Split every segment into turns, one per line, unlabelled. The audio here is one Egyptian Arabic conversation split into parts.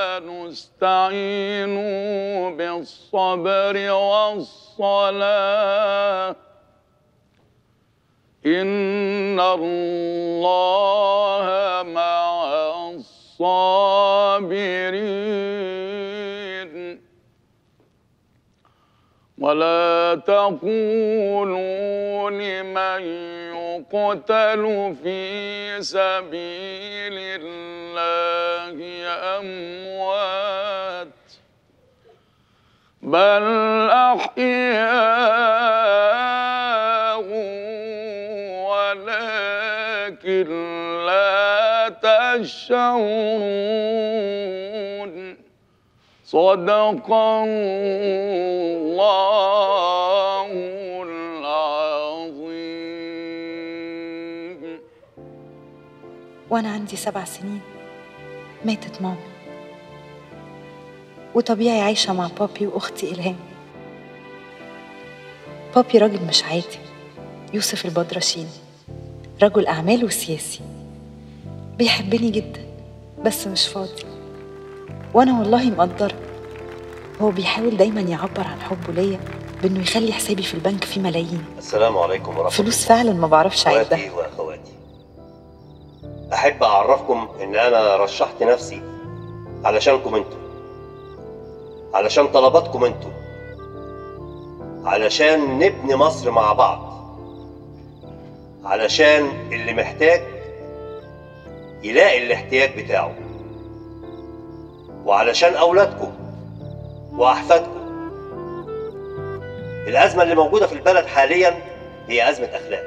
نستعين بالصبر والصلاة إن الله مع الصابرين ولا تقولوا لمن يقتل في سبيل الله أموات بل أحياء ولكن لا تشعرون صدق الله العظيم
وأنا عندي سبع سنين ماتت ماما وطبيعي عايشة مع بابي وأختي إلهام بابي راجل مش عادي يوسف البدرشين رجل أعمال وسياسي بيحبني جدا بس مش فاضي وأنا والله مقدرة هو بيحاول دايما يعبر عن حبه ليا بإنه يخلي حسابي في البنك فيه ملايين
السلام عليكم ورحمة
فلوس فعلا ما بعرفش
الله
أعدها
اخواتي واخواتي احب اعرفكم ان انا رشحت نفسي علشانكم انتوا علشان طلباتكم انتوا علشان نبني مصر مع بعض علشان اللي محتاج يلاقي الاحتياج بتاعه وعلشان اولادكم واحفادكم الازمه اللي موجوده في البلد حاليا هي ازمه اخلاق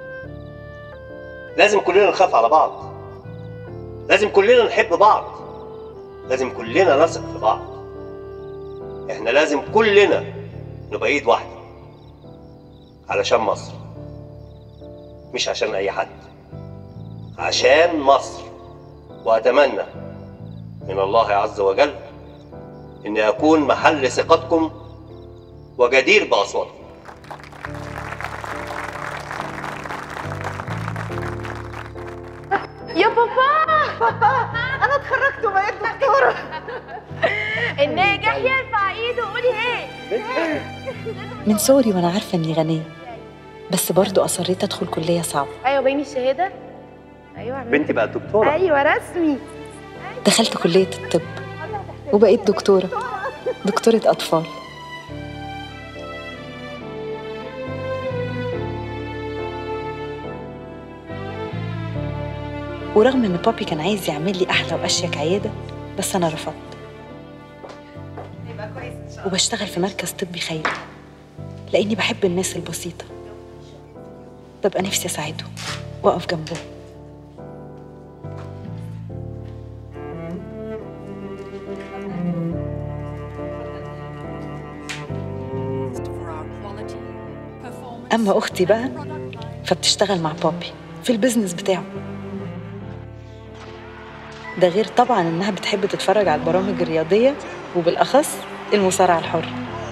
لازم كلنا نخاف على بعض لازم كلنا نحب بعض لازم كلنا نثق في بعض احنا لازم كلنا نبقى ايد واحده علشان مصر مش عشان اي حد عشان مصر واتمنى من الله عز وجل اني اكون محل ثقتكم وجدير باصواتكم
يا بابا بابا انا اتخرجت وبقيت دكتوره
الناجح يرفع ايده وقولي ايه
من صغري وأنا عارفة إني غنية بس برضو أصريت أدخل كلية صعبة
ايوه باين الشهاده ايوه اعملي.
بنتي بقت دكتوره
ايوه رسمي
دخلت كلية الطب وبقيت دكتورة دكتورة أطفال ورغم إن بابي كان عايز يعمل لي أحلى وأشيك عيادة بس أنا رفضت وبشتغل في مركز طبي خيري لأني بحب الناس البسيطة ببقى نفسي أساعدهم وأقف جنبهم أما أختي بقى فبتشتغل مع بابي في البيزنس بتاعه ده غير طبعا إنها بتحب تتفرج على البرامج الرياضية وبالأخص المصارعة الحرة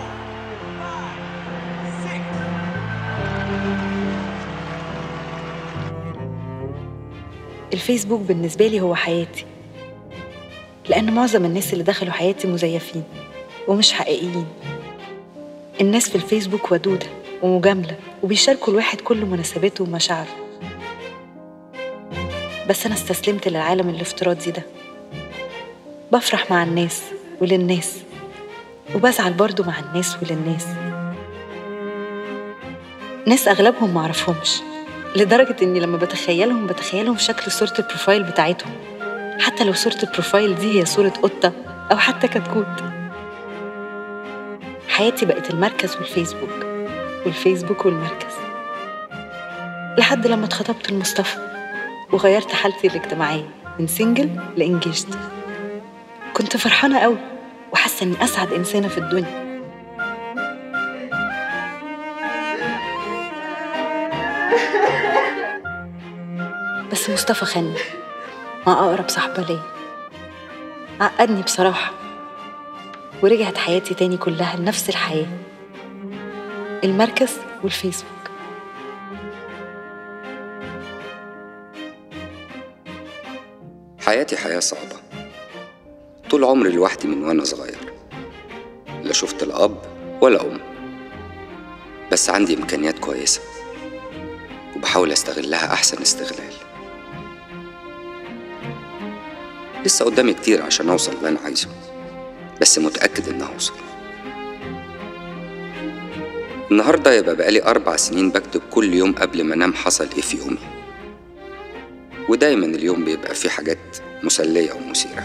الفيسبوك بالنسبة لي هو حياتي لأن معظم الناس اللي دخلوا حياتي مزيفين ومش حقيقيين الناس في الفيسبوك ودودة ومجاملة وبيشاركوا الواحد كل مناسباته ومشاعره بس أنا استسلمت للعالم الافتراضي ده بفرح مع الناس وللناس وبزعل برضو مع الناس وللناس ناس أغلبهم معرفهمش لدرجة إني لما بتخيلهم بتخيلهم في شكل صورة البروفايل بتاعتهم حتى لو صورة البروفايل دي هي صورة قطة أو حتى كتكوت حياتي بقت المركز والفيسبوك والفيسبوك والمركز لحد لما اتخطبت لمصطفى وغيرت حالتي الاجتماعية من سنجل لإنجيجد كنت فرحانة قوي وحاسة إني أسعد إنسانة في الدنيا بس مصطفى خاني مع أقرب صاحبة ليا عقدني بصراحة ورجعت حياتي تاني كلها لنفس الحياة المركز والفيسبوك
حياتي حياة صعبة طول عمري لوحدي من وأنا صغير لا شفت الأب ولا أم بس عندي إمكانيات كويسة وبحاول أستغلها أحسن استغلال لسه قدامي كتير عشان أوصل اللي أنا عايزه بس متأكد إن هوصل النهاردة يبقى بقالي أربع سنين بكتب كل يوم قبل ما أنام حصل إيه في يومي ودايما اليوم بيبقى فيه حاجات مسلية ومثيرة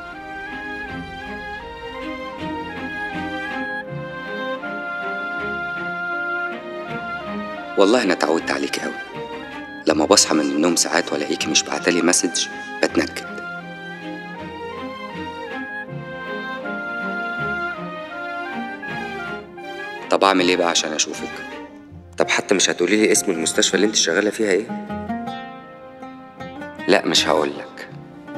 والله أنا اتعودت عليك أوي لما بصحى من النوم ساعات والاقيكي مش بعتلي مسج بتنكد طب اعمل ايه بقى عشان اشوفك طب حتى مش هتقولي لي اسم المستشفى اللي انت شغاله فيها ايه لا مش هقولك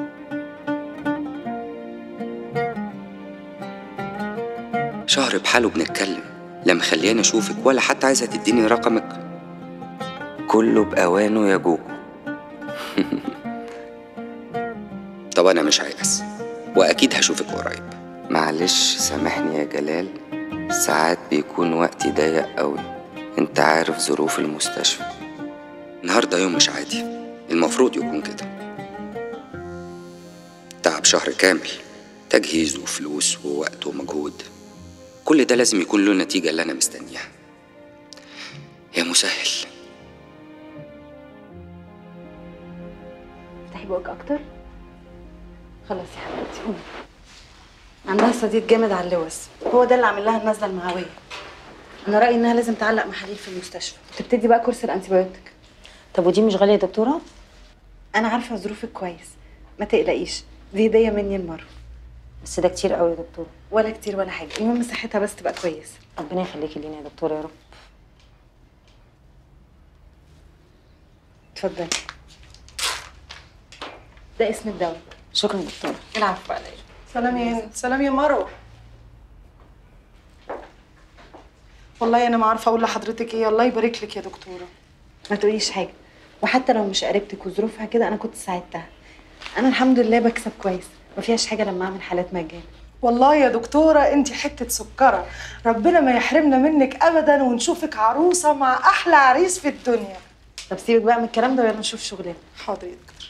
شهر بحاله بنتكلم لا مخلياني اشوفك ولا حتى عايزه تديني رقمك كله باوانه يا جوجو طب انا مش عايز واكيد هشوفك قريب معلش سامحني يا جلال ساعات بيكون وقتي ضيق قوي انت عارف ظروف المستشفى النهارده يوم مش عادي المفروض يكون كده تعب شهر كامل تجهيز وفلوس ووقت ومجهود كل ده لازم يكون له النتيجة اللي أنا مستنيها يا مسهل
افتحي بقك اكتر خلاص يا حبيبتي قومي عندها صديد جامد على اللوز هو ده اللي عامل لها النزله المعويه انا رايي انها لازم تعلق محاليل في المستشفى وتبتدي بقى كورس الانتيبيوتيك
طب ودي مش غاليه يا دكتوره
انا عارفه ظروفك كويس ما تقلقيش دي هديه مني لمره
بس ده كتير قوي يا دكتوره
ولا كتير ولا حاجه المهم صحتها بس تبقى كويسه
ربنا يخليكي لينا يا دكتوره يا رب
اتفضلي ده اسم الدواء
شكرا دكتوره
العفو عليا
سلام يا سلام يا مروه والله انا ما عارفه اقول لحضرتك ايه الله يبارك لك يا دكتوره
ما تقوليش حاجه وحتى لو مش قريبتك وظروفها كده انا كنت ساعدتها انا الحمد لله بكسب كويس ما فيهاش حاجه لما اعمل حالات مجاني
والله يا دكتوره انت حته سكره ربنا ما يحرمنا منك ابدا ونشوفك عروسه مع احلى عريس في الدنيا
طب سيبك بقى من الكلام ده ويلا نشوف شغلنا
حاضر يا دكتور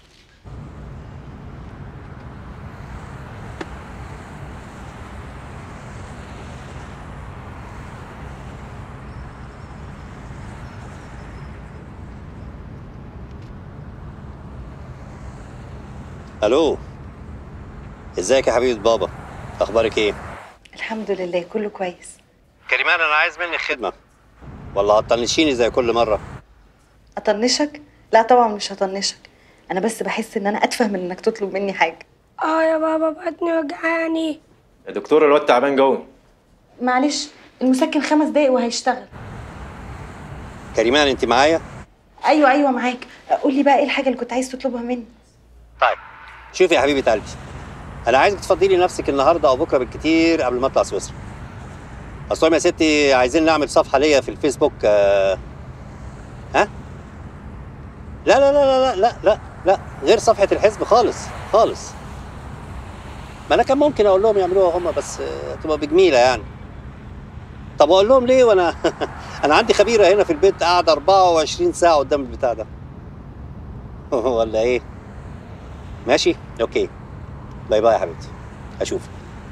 الو ازيك يا حبيبه بابا اخبارك ايه
الحمد لله كله كويس
كريمان انا عايز منك خدمه ولا هتطنشيني زي كل مره
اطنشك لا طبعا مش هطنشك انا بس بحس ان انا اتفه من انك تطلب مني حاجه
اه يا بابا بطني وجعاني
يا دكتور الواد تعبان جوي
معلش المسكن خمس دقايق وهيشتغل
كريمان انت معايا
ايوه ايوه معاك قول لي بقى ايه الحاجه اللي كنت عايز تطلبها مني
طيب شوفي يا حبيبه قلبي انا عايزك تفضلي نفسك النهارده او بكره بالكتير قبل ما اطلع سويسرا اصل يا ستي عايزين نعمل صفحه ليا في الفيسبوك آه... ها لا لا لا لا لا لا لا غير صفحه الحزب خالص خالص ما انا كان ممكن اقول لهم يعملوها هم بس آه، تبقى بجميله يعني طب اقول لهم ليه وانا انا عندي خبيره هنا في البيت قاعده 24 ساعه قدام البتاع ده ولا ايه ماشي اوكي باي باي يا حبيبتي اشوفك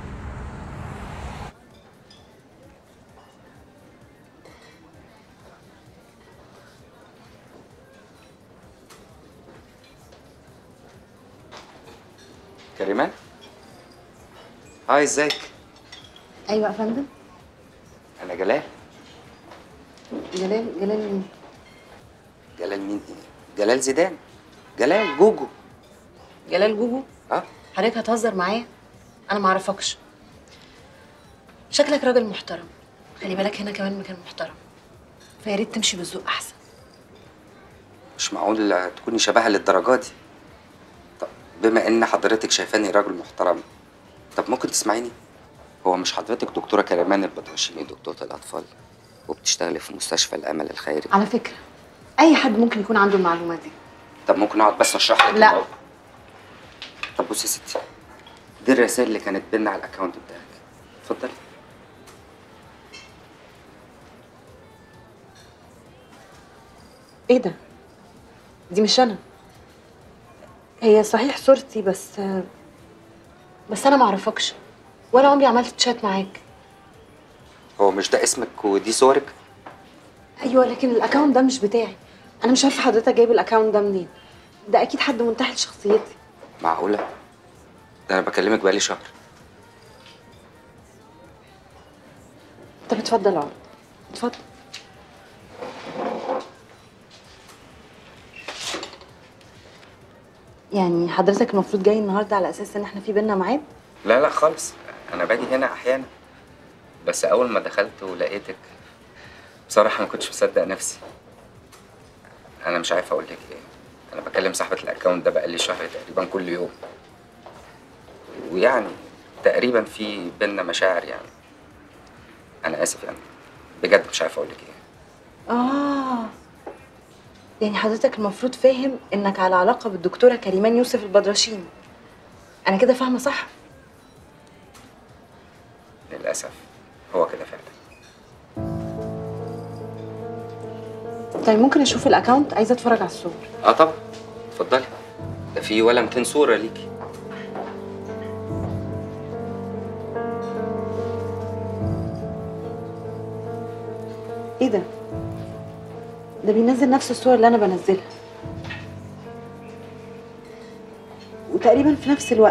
كريمان هاي ازيك
ايوه يا فندم
انا جلال
جلال جلال مين
جلال مين ايه جلال زيدان جلال جوجو
جلال جوجو
اه
حضرتك هتهزر معايا انا ما اعرفكش شكلك راجل محترم خلي بالك هنا كمان مكان محترم فيا ريت تمشي بالذوق احسن
مش معقول تكوني شبهها للدرجه دي طب بما ان حضرتك شايفاني راجل محترم طب ممكن تسمعيني هو مش حضرتك دكتوره كريمان البطرشيني دكتوره الاطفال وبتشتغلي في مستشفى الامل الخيري
على فكره اي حد ممكن يكون عنده المعلومات دي
طب ممكن اقعد بس اشرح لك
لا.
الموضوع؟ طب بصي يا ستي دي الرسائل اللي كانت بينا على الاكونت بتاعك اتفضلي
ايه ده دي مش انا هي صحيح صورتي بس بس انا معرفكش ولا عمري عملت تشات معاك
هو مش ده اسمك ودي صورك
ايوه لكن الاكونت ده مش بتاعي انا مش عارفه حضرتك جايب الاكونت ده منين ده اكيد حد منتحل شخصيتي
معقوله ده انا بكلمك بقالي شهر
طب اتفضل اقعد اتفضل يعني حضرتك المفروض جاي النهارده على اساس ان احنا في بينا ميعاد
لا لا خالص انا باجي هنا احيانا بس اول ما دخلت ولقيتك بصراحه ما كنتش مصدق نفسي انا مش عارف اقول لك ايه انا بكلم صاحبه الاكونت ده بقالي شهر تقريبا كل يوم ويعني تقريبا في بينا مشاعر يعني انا اسف يعني بجد مش عارف اقول لك ايه
اه يعني حضرتك المفروض فاهم انك على علاقه بالدكتوره كريمان يوسف البدرشين انا كده فاهمه صح
للاسف هو كده فعلا
طيب ممكن اشوف الاكونت عايزه اتفرج على الصور
اه طبعا اتفضلي ده في ولا 200 صوره ليكي
ايه ده ده بينزل نفس الصور اللي انا بنزلها وتقريبا في نفس الوقت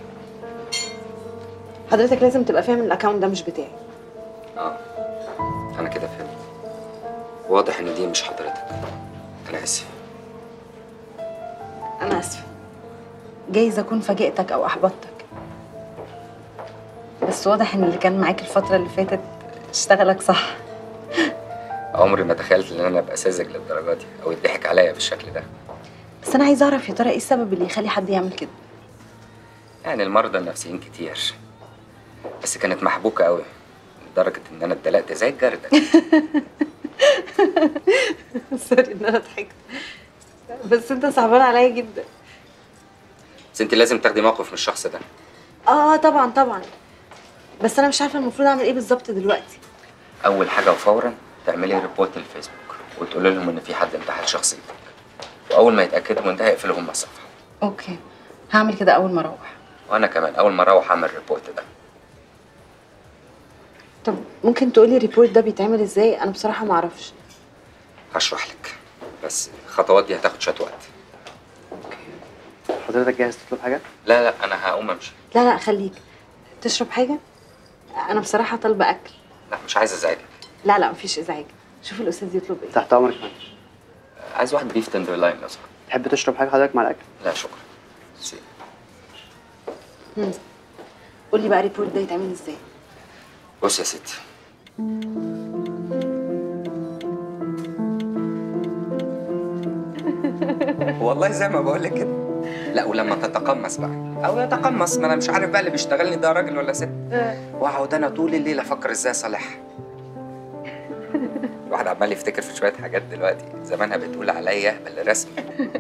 حضرتك لازم تبقى فاهم ان الاكونت ده مش بتاعي
اه انا كده فهمت واضح ان دي مش حضرتك انا اسف
انا اسفه جايز اكون فاجئتك او احبطتك بس واضح ان اللي كان معاك الفتره اللي فاتت اشتغلك صح
عمري ما تخيلت ان انا ابقى ساذج للدرجه دي او يضحك عليا بالشكل ده
بس انا عايزه اعرف يا ترى ايه السبب اللي يخلي حد يعمل كده
يعني المرضى النفسيين كتير بس كانت محبوكه قوي لدرجه ان انا اتدلقت زي الجرده
سوري ان انا ضحكت بس انت صعبان عليا جدا
بس انت لازم تاخدي موقف من الشخص ده
اه طبعا طبعا بس انا مش عارفه المفروض اعمل ايه بالظبط دلوقتي
اول حاجه وفورا تعملي ريبورت للفيسبوك وتقولي لهم ان في حد انتحل شخصيتك واول ما يتاكدوا من ده هيقفلوا هم الصفحه
اوكي هعمل كده اول ما اروح
وانا كمان اول ما اروح اعمل الريبورت ده
طب ممكن تقولي الريبورت ده بيتعمل ازاي انا بصراحه ما اعرفش
هشرح لك بس الخطوات دي هتاخد شويه وقت
حضرتك جاهز تطلب حاجه
لا لا انا هقوم امشي
لا لا خليك تشرب حاجه انا بصراحه طالبه اكل
لا مش عايز ازعجك
لا لا مفيش ازعاج شوف الاستاذ يطلب ايه
تحت امرك يا فندم
عايز واحد بيف تندرلاين لو سمحت
تحب تشرب حاجه حضرتك مع الاكل
لا شكرا سي.
مم. قولي بقى الريبورت ده يتعمل ازاي
بص يا ستي والله زي ما بقول لك كده لا ولما تتقمص بقى او يتقمص ما انا مش عارف بقى اللي بيشتغلني ده راجل ولا ست واقعد انا طول الليل افكر ازاي اصالحها الواحد عمال يفتكر في شويه حاجات دلوقتي زمانها بتقول عليا اهبل رسمي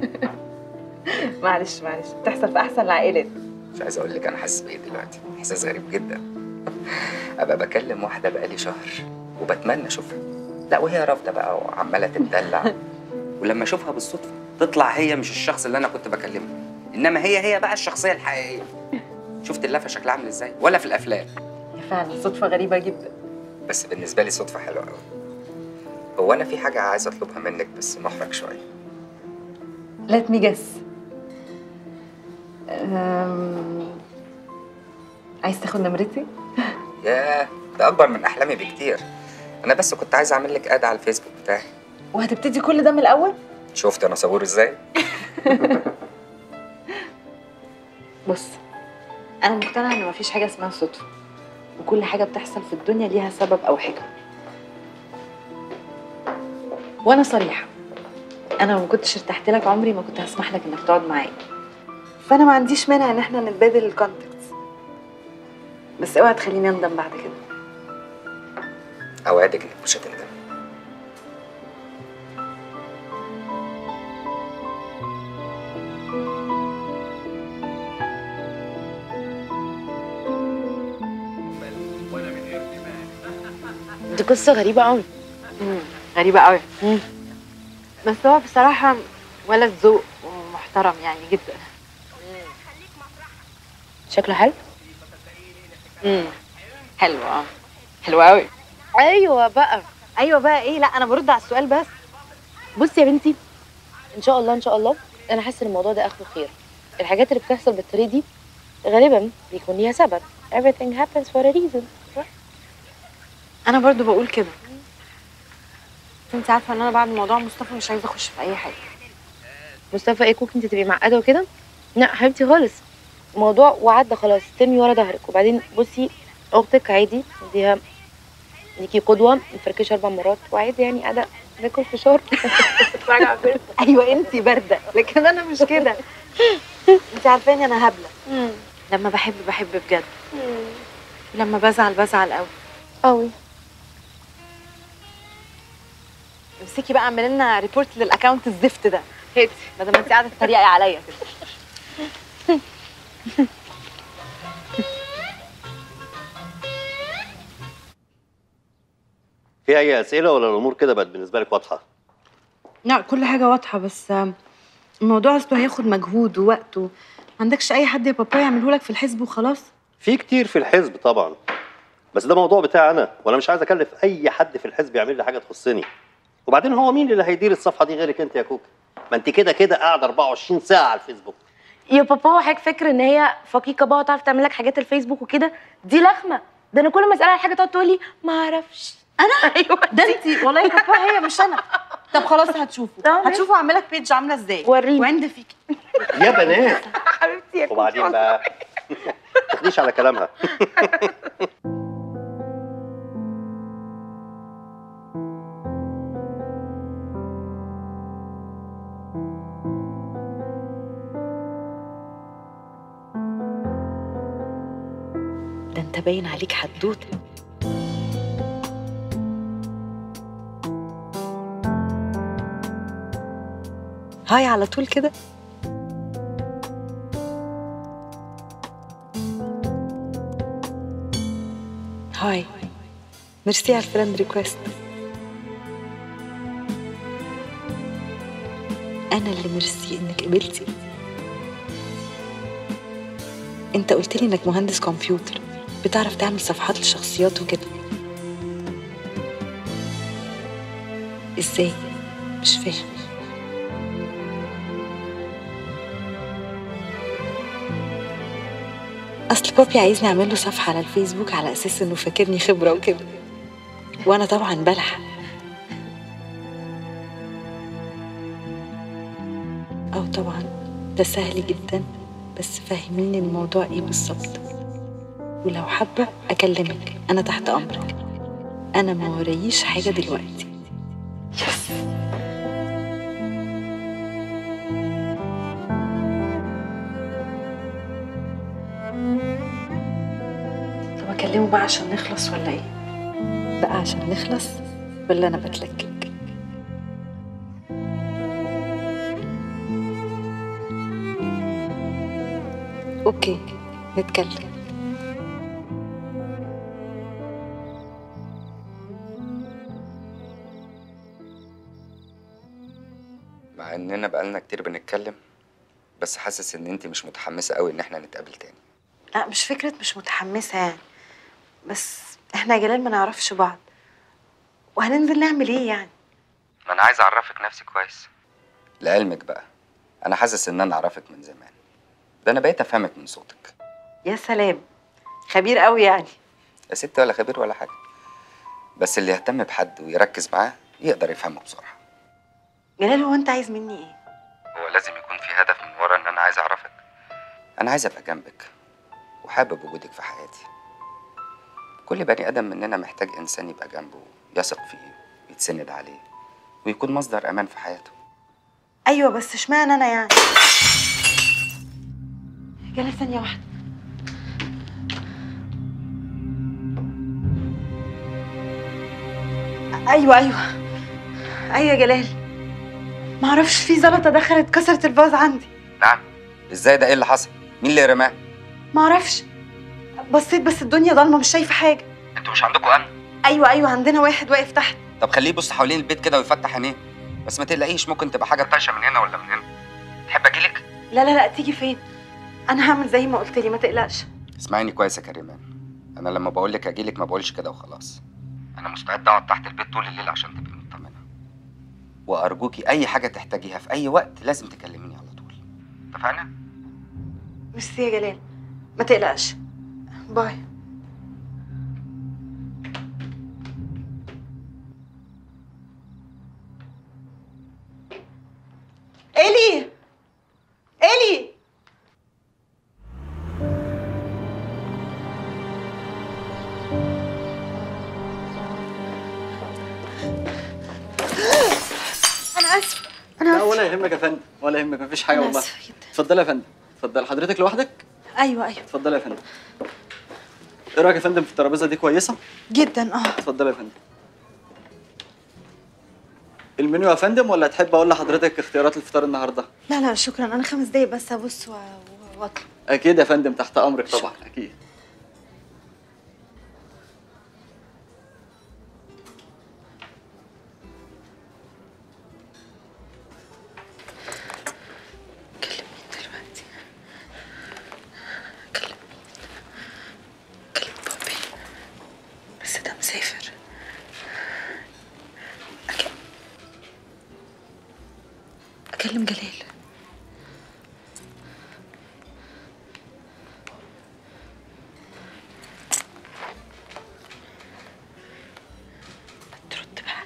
معلش معلش بتحصل في احسن العائلات
مش عايز اقول لك انا حاسس بايه دلوقتي احساس غريب جدا ابقى بكلم واحده بقالي شهر وبتمنى اشوفها لا وهي رافضه بقى وعماله تتدلع ولما اشوفها بالصدفه تطلع هي مش الشخص اللي انا كنت بكلمه انما هي هي بقى الشخصيه الحقيقيه شفت اللفه شكلها عامل ازاي ولا في الافلام
يا فعلا صدفه غريبه جدا
بس بالنسبه لي صدفه حلوه قوي هو انا في حاجه عايز اطلبها منك بس محرج شويه
let me guess أم... عايز تاخد نمرتي
ياه ده اكبر من احلامي بكتير انا بس كنت عايز اعمل لك اد على الفيسبوك بتاعي
وهتبتدي كل ده من الاول
شفت انا صبور ازاي
بص انا مقتنعه ان مفيش حاجه اسمها صدفه وكل حاجه بتحصل في الدنيا ليها سبب او حكمه وانا صريحه انا لو ما كنتش ارتحت لك عمري ما كنت هسمح لك انك تقعد معايا فانا ما عنديش مانع ان احنا نتبادل الكونتاكتس بس اوعى تخليني اندم بعد كده
اوعدك انك مش هتندم
دي قصه غريبه قوي
غريبة قوي بس هو بصراحة ولد ذوق ومحترم يعني جدا
شكله حلو
امم حلو اه حلو قوي
ايوه بقى
ايوه بقى ايه لا انا برد على السؤال بس
بصي يا بنتي ان شاء الله ان شاء الله انا حاسه ان الموضوع ده اخره خير الحاجات اللي بتحصل بالطريقه دي غالبا بيكون ليها سبب everything happens for a reason صح؟
انا برضو بقول كده انت عارفه ان انا بعد موضوع مصطفى مش عايزه اخش في اي حاجه
مصطفى ايه كوك انت تبقي معقده وكده لا حبيبتي خالص الموضوع وعدى خلاص ترمي ورا ظهرك وبعدين بصي اختك عادي اديها ليكي قدوه مفركش اربع مرات وعادي يعني قاعده باكل فشار بتفرج على فيلم
ايوه انت بارده لكن انا مش كده انت عارفاني انا هبله لما بحب بحب بجد لما بزعل بزعل قوي
قوي
امسكي بقى اعملي لنا ريبورت للاكونت الزفت ده هاتي بدل ما انت قاعده تتريقي عليا كده
في اي اسئله ولا الامور كده بقت بالنسبه لك واضحه
لا كل حاجة واضحة بس آم، الموضوع اصله هياخد مجهود ووقت و... ما عندكش أي حد يا بابا يعمله لك في الحزب وخلاص
في كتير في الحزب طبعا بس ده موضوع بتاعي انا وانا مش عايز اكلف اي حد في الحزب يعمل لي حاجه تخصني وبعدين هو مين اللي هيدير الصفحه دي غيرك انت يا كوكا ما انت كده كده قاعده 24 ساعه على الفيسبوك
يا بابا هو حضرتك فاكر ان هي فقيقه بقى وتعرف تعمل لك حاجات الفيسبوك وكده دي لخمه ده انا كل ما اسالها على حاجه تقعد تقول لي ما اعرفش
انا
ايوه
ده انت والله يا بابا هي مش انا طب خلاص هتشوفوا هتشوفوا اعمل لك بيج عامله ازاي
وريني
وعند فيك
يا بنات
حبيبتي يا
وبعدين بقى ما تاخديش على كلامها
ده انت باين عليك حدوته هاي على طول كده هاي ميرسي على الفريند ريكويست انا اللي ميرسي انك قبلتي انت قلت لي انك مهندس كمبيوتر بتعرف تعمل صفحات للشخصيات وكده ازاي مش فاهم اصل بابي عايزني اعمل له صفحه على الفيسبوك على اساس انه فاكرني خبره وكده وانا طبعا بلح اه طبعا ده سهل جدا بس فهميني الموضوع ايه بالظبط ولو حابه اكلمك انا تحت امرك انا ما ورايش حاجه دلوقتي
طب اكلمه بقى عشان نخلص ولا ايه
بقى عشان نخلص ولا انا بتلكك اوكي نتكلم
مع اننا بقالنا كتير بنتكلم بس حاسس ان انت مش متحمسه قوي ان احنا نتقابل تاني
لا مش فكره مش متحمسه يعني بس احنا يا جلال ما نعرفش بعض وهننزل نعمل ايه يعني
ما انا عايز اعرفك نفسي كويس لعلمك بقى انا حاسس ان انا اعرفك من زمان ده انا بقيت افهمك من صوتك
يا سلام خبير قوي يعني
يا ست ولا خبير ولا حاجه بس اللي يهتم بحد ويركز معاه يقدر يفهمه بسرعه
جلال هو انت عايز مني ايه
هو لازم يكون في هدف من ورا ان انا عايز اعرفك انا عايز ابقى جنبك وحابب وجودك في حياتي كل بني ادم مننا محتاج انسان يبقى جنبه يثق فيه ويتسند عليه ويكون مصدر امان في حياته
ايوه بس اشمعنى انا يعني جلال ثانيه واحده ايوه ايوه ايوه يا جلال ما اعرفش في زلطه دخلت كسرت الفاز عندي
نعم ازاي ده ايه اللي حصل مين اللي رماه
ما اعرفش بصيت بس الدنيا ضلمه مش شايفه حاجه
انتوا مش عندكم امن
ايوه ايوه عندنا واحد واقف تحت
طب خليه يبص حوالين البيت كده ويفتح عينيه بس ما تقلقيش ممكن تبقى حاجه طايشه من هنا ولا من هنا تحب اجيلك
لا لا لا تيجي فين انا هعمل زي ما قلت لي ما تقلقش
اسمعيني كويس يا كريمان انا لما بقول لك اجيلك ما بقولش كده وخلاص انا مستعد اقعد تحت البيت طول الليل عشان تبقي مطمنه وارجوكي اي حاجه تحتاجيها في اي وقت لازم تكلميني على طول اتفقنا
ميرسي يا جلال ما تقلقش باي الي الي انا اسفه انا
لا
اسفه
ولا يهمك يا فندم ولا يهمك مفيش حاجه
أنا
والله
آسفة جدا.
اتفضلي يا فندم اتفضلي حضرتك لوحدك
ايوه ايوه
اتفضلي يا فندم ايه رايك يا فندم في الترابيزه دي كويسه
جدا اه
اتفضلي يا فندم المنيو يا فندم ولا تحب اقول لحضرتك اختيارات الفطار النهارده
لا لا شكرا انا خمس دقايق بس ابص و- و- واطلع
اكيد يا فندم تحت امرك طبعا اكيد
كلم مين دلوقتي كلم مين كلم بابي بس ده مسافر أكلم أكلم جلال ترد بقى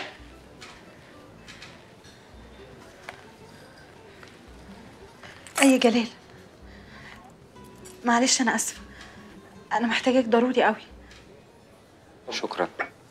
أي جلال معلش أنا آسفة أنا محتاجاك ضروري قوي
شكرا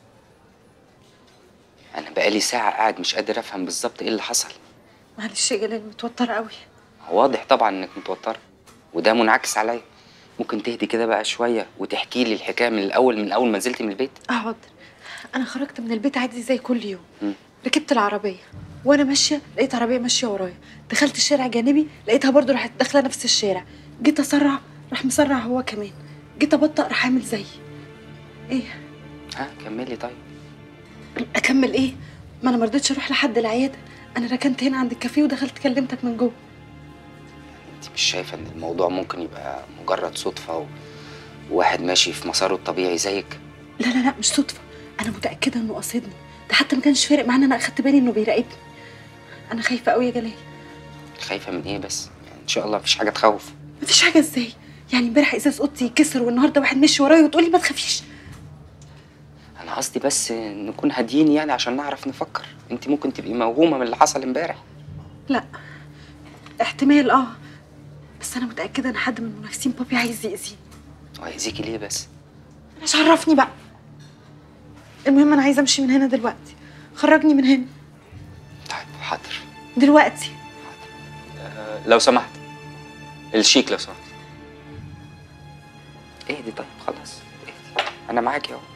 انا بقالي ساعه قاعد مش قادر افهم بالظبط ايه اللي حصل
معلش يا جلال متوترة قوي
واضح طبعا انك متوتره وده منعكس عليا ممكن تهدي كده بقى شويه وتحكي لي الحكايه من الاول من اول ما نزلتي من البيت
حاضر أنا خرجت من البيت عادي زي كل يوم
مم.
ركبت العربية وأنا ماشية لقيت عربية ماشية ورايا دخلت الشارع جانبي لقيتها برضو راحت داخلة نفس الشارع جيت أسرع راح مسرع هو كمان جيت أبطأ راح عامل زيي إيه
ها كملي طيب
أكمل إيه ما أنا مرضتش أروح لحد العيادة أنا ركنت هنا عند الكافيه ودخلت كلمتك من جوه
انت مش شايفه ان الموضوع ممكن يبقى مجرد صدفه و... وواحد ماشي في مساره الطبيعي زيك
لا لا لا مش صدفة أنا متأكدة إنه قصدني ده حتى ما كانش فارق معانا أنا أخدت بالي إنه بيراقبني أنا خايفة قوي يا جلال
خايفه من ايه بس يعني ان شاء الله مفيش حاجه تخوف
مفيش حاجة ازاي يعني امبارح ازاز اوضتي يتكسر والنهارده واحد مشي ورايا وتقولي ما تخافيش
انا قصدي بس نكون هاديين يعني عشان نعرف نفكر انت ممكن تبقي موهومه من اللي حصل امبارح
لا احتمال اه بس انا متاكده ان حد من منافسين بابي عايز يأذيني
وهيأذيكي ليه بس
مش عرفني بقى المهم انا عايزه امشي من هنا دلوقتي خرجني من هنا
طيب حاضر
دلوقتي
أه لو سمحت الشيك لو سمحت اهدي طيب خلاص اهدي انا معاكي اهو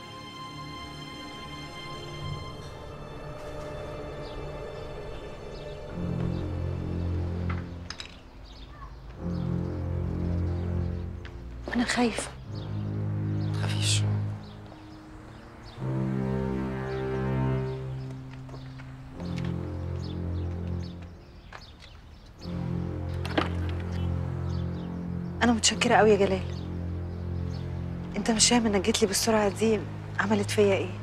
انا خايفه
متخافيش
انا متشكره قوي يا جلال انت مش فاهم انك جيت لي بالسرعه دي عملت فيا ايه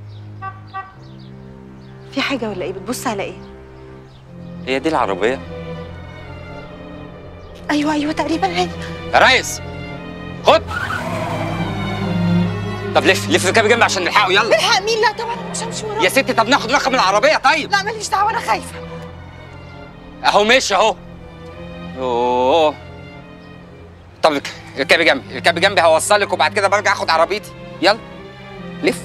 في حاجه ولا ايه بتبص على ايه
هي دي العربيه
ايوه ايوه تقريبا هي
يا ريس خد طب لف لف كده جنبي عشان نلحقه يلا
الحق مين لا طبعا أنا مش همشي وراه
يا ستي طب ناخد رقم العربيه طيب
لا ماليش دعوه انا خايفه
اهو ماشي اهو اوه طب اركبي جنبي اركبي جنبي هوصلك وبعد كده برجع اخد عربيتي يلا لف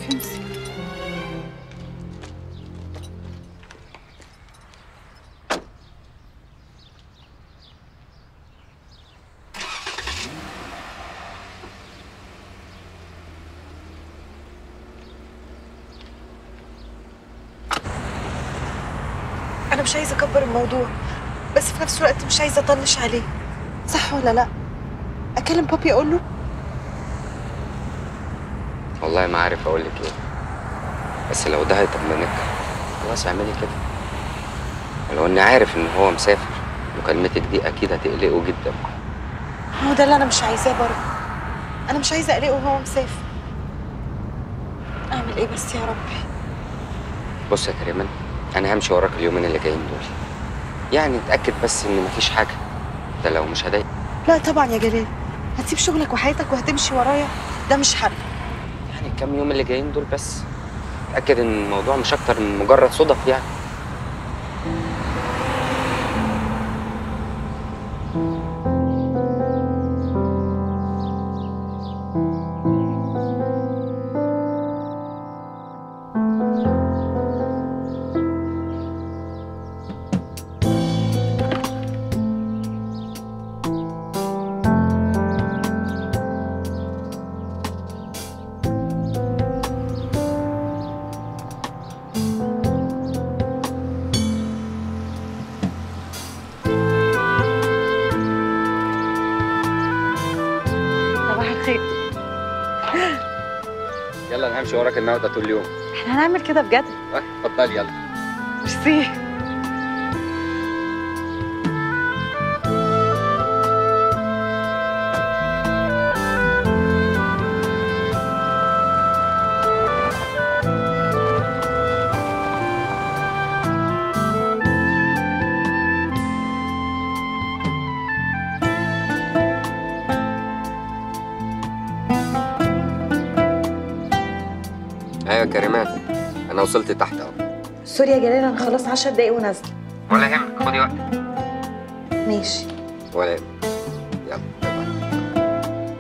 انا مش عايزه اكبر الموضوع بس في نفس الوقت مش عايزه اطنش عليه صح ولا لا اكلم بابي اقول له
والله ما عارف اقول لك ايه بس لو ده هيطمنك خلاص اعملي كده ولو اني عارف ان هو مسافر مكالمتك دي اكيد هتقلقه جدا
هو ده اللي انا مش عايزاه برضه انا مش عايزه اقلقه وهو مسافر اعمل ايه بس يا ربي
بص يا كريمان انا همشي وراك اليومين اللي جايين دول يعني اتاكد بس ان مفيش حاجه ده لو مش هضايق
لا طبعا يا جلال هتسيب شغلك وحياتك وهتمشي ورايا ده مش حل
يعني الكام يوم اللي جايين دول بس اتاكد ان الموضوع مش اكتر من مجرد صدف يعني
صباح الخير
يلا انا همشي وراك النهارده طول اليوم
احنا هنعمل كده بجد
اه، اتفضلي يلا
ميرسي
ايوه يا كريمان انا وصلت تحت اهو
سوري يا جلال انا خلاص 10 دقايق ونازله
ولا يهمك خدي وقتك
ماشي
ولا يهمك يلا باي باي.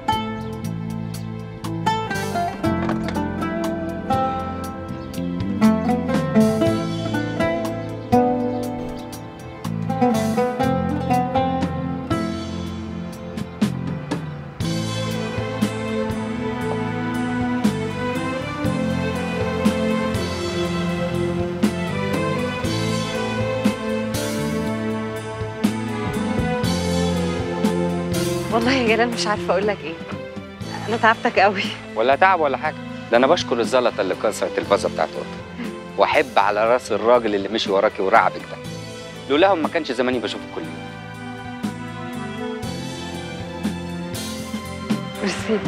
والله يا جلال مش عارفه اقول لك ايه انا تعبتك قوي
ولا تعب ولا حاجه ده انا بشكر الزلطه اللي كسرت الفازه بتاعت اوضتك واحب على راس الراجل اللي مشي وراكي ورعبك ده لولاهم ما كانش زماني بشوفك كل يوم
ميرسي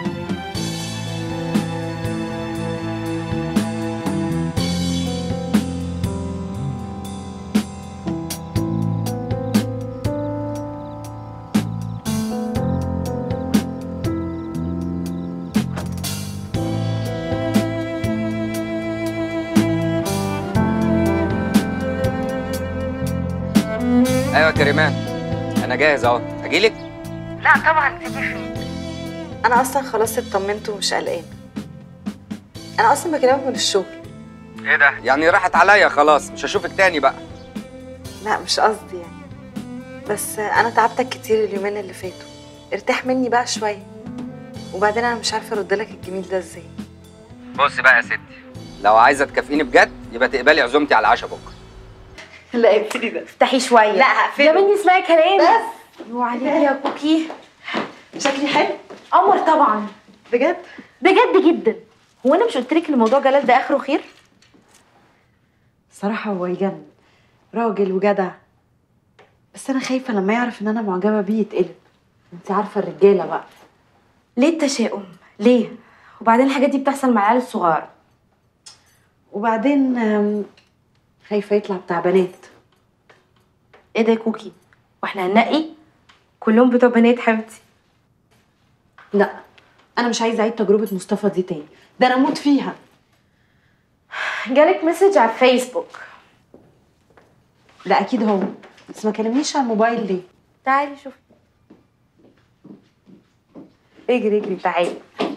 ايوه يا كريمان انا جاهز اهو اجيلك
لا طبعا تيجي فين انا اصلا خلاص اطمنت ومش قلقان انا اصلا بكلمك من الشغل
ايه ده يعني راحت عليا خلاص مش هشوفك تاني بقى
لا مش قصدي يعني بس انا تعبتك كتير اليومين اللي فاتوا ارتاح مني بقى شويه وبعدين انا مش عارفه ارد لك الجميل ده ازاي
بص بقى يا ستي لو عايزه تكافئيني بجد يبقى تقبلي عزومتي على العشاء بكره
لا اقفلي ده
افتحي شويه
لا هقفله
يا بنتي اسمعي كلامي
بس
وعليكي يا كوكي
شكلي حلو
قمر طبعا
بجد
بجد جدا هو انا مش قلت لك ان موضوع جلال ده اخره خير
صراحه هو يجنن راجل وجدع بس انا خايفه لما يعرف ان انا معجبه بيه يتقلب انت عارفه الرجاله بقى
ليه التشاؤم ليه وبعدين الحاجات دي بتحصل مع العيال الصغار
وبعدين آم، خايفه يطلع بتاع بنات
ايه ده يا كوكي واحنا هننقي كلهم بتوع بنات حبيبتي
لا انا مش عايزه اعيد تجربه مصطفى دي تاني ده انا اموت فيها
جالك مسج على الفيسبوك
لا اكيد هو بس ما كلمنيش على الموبايل ليه
تعالي شوفي اجري اجري تعالي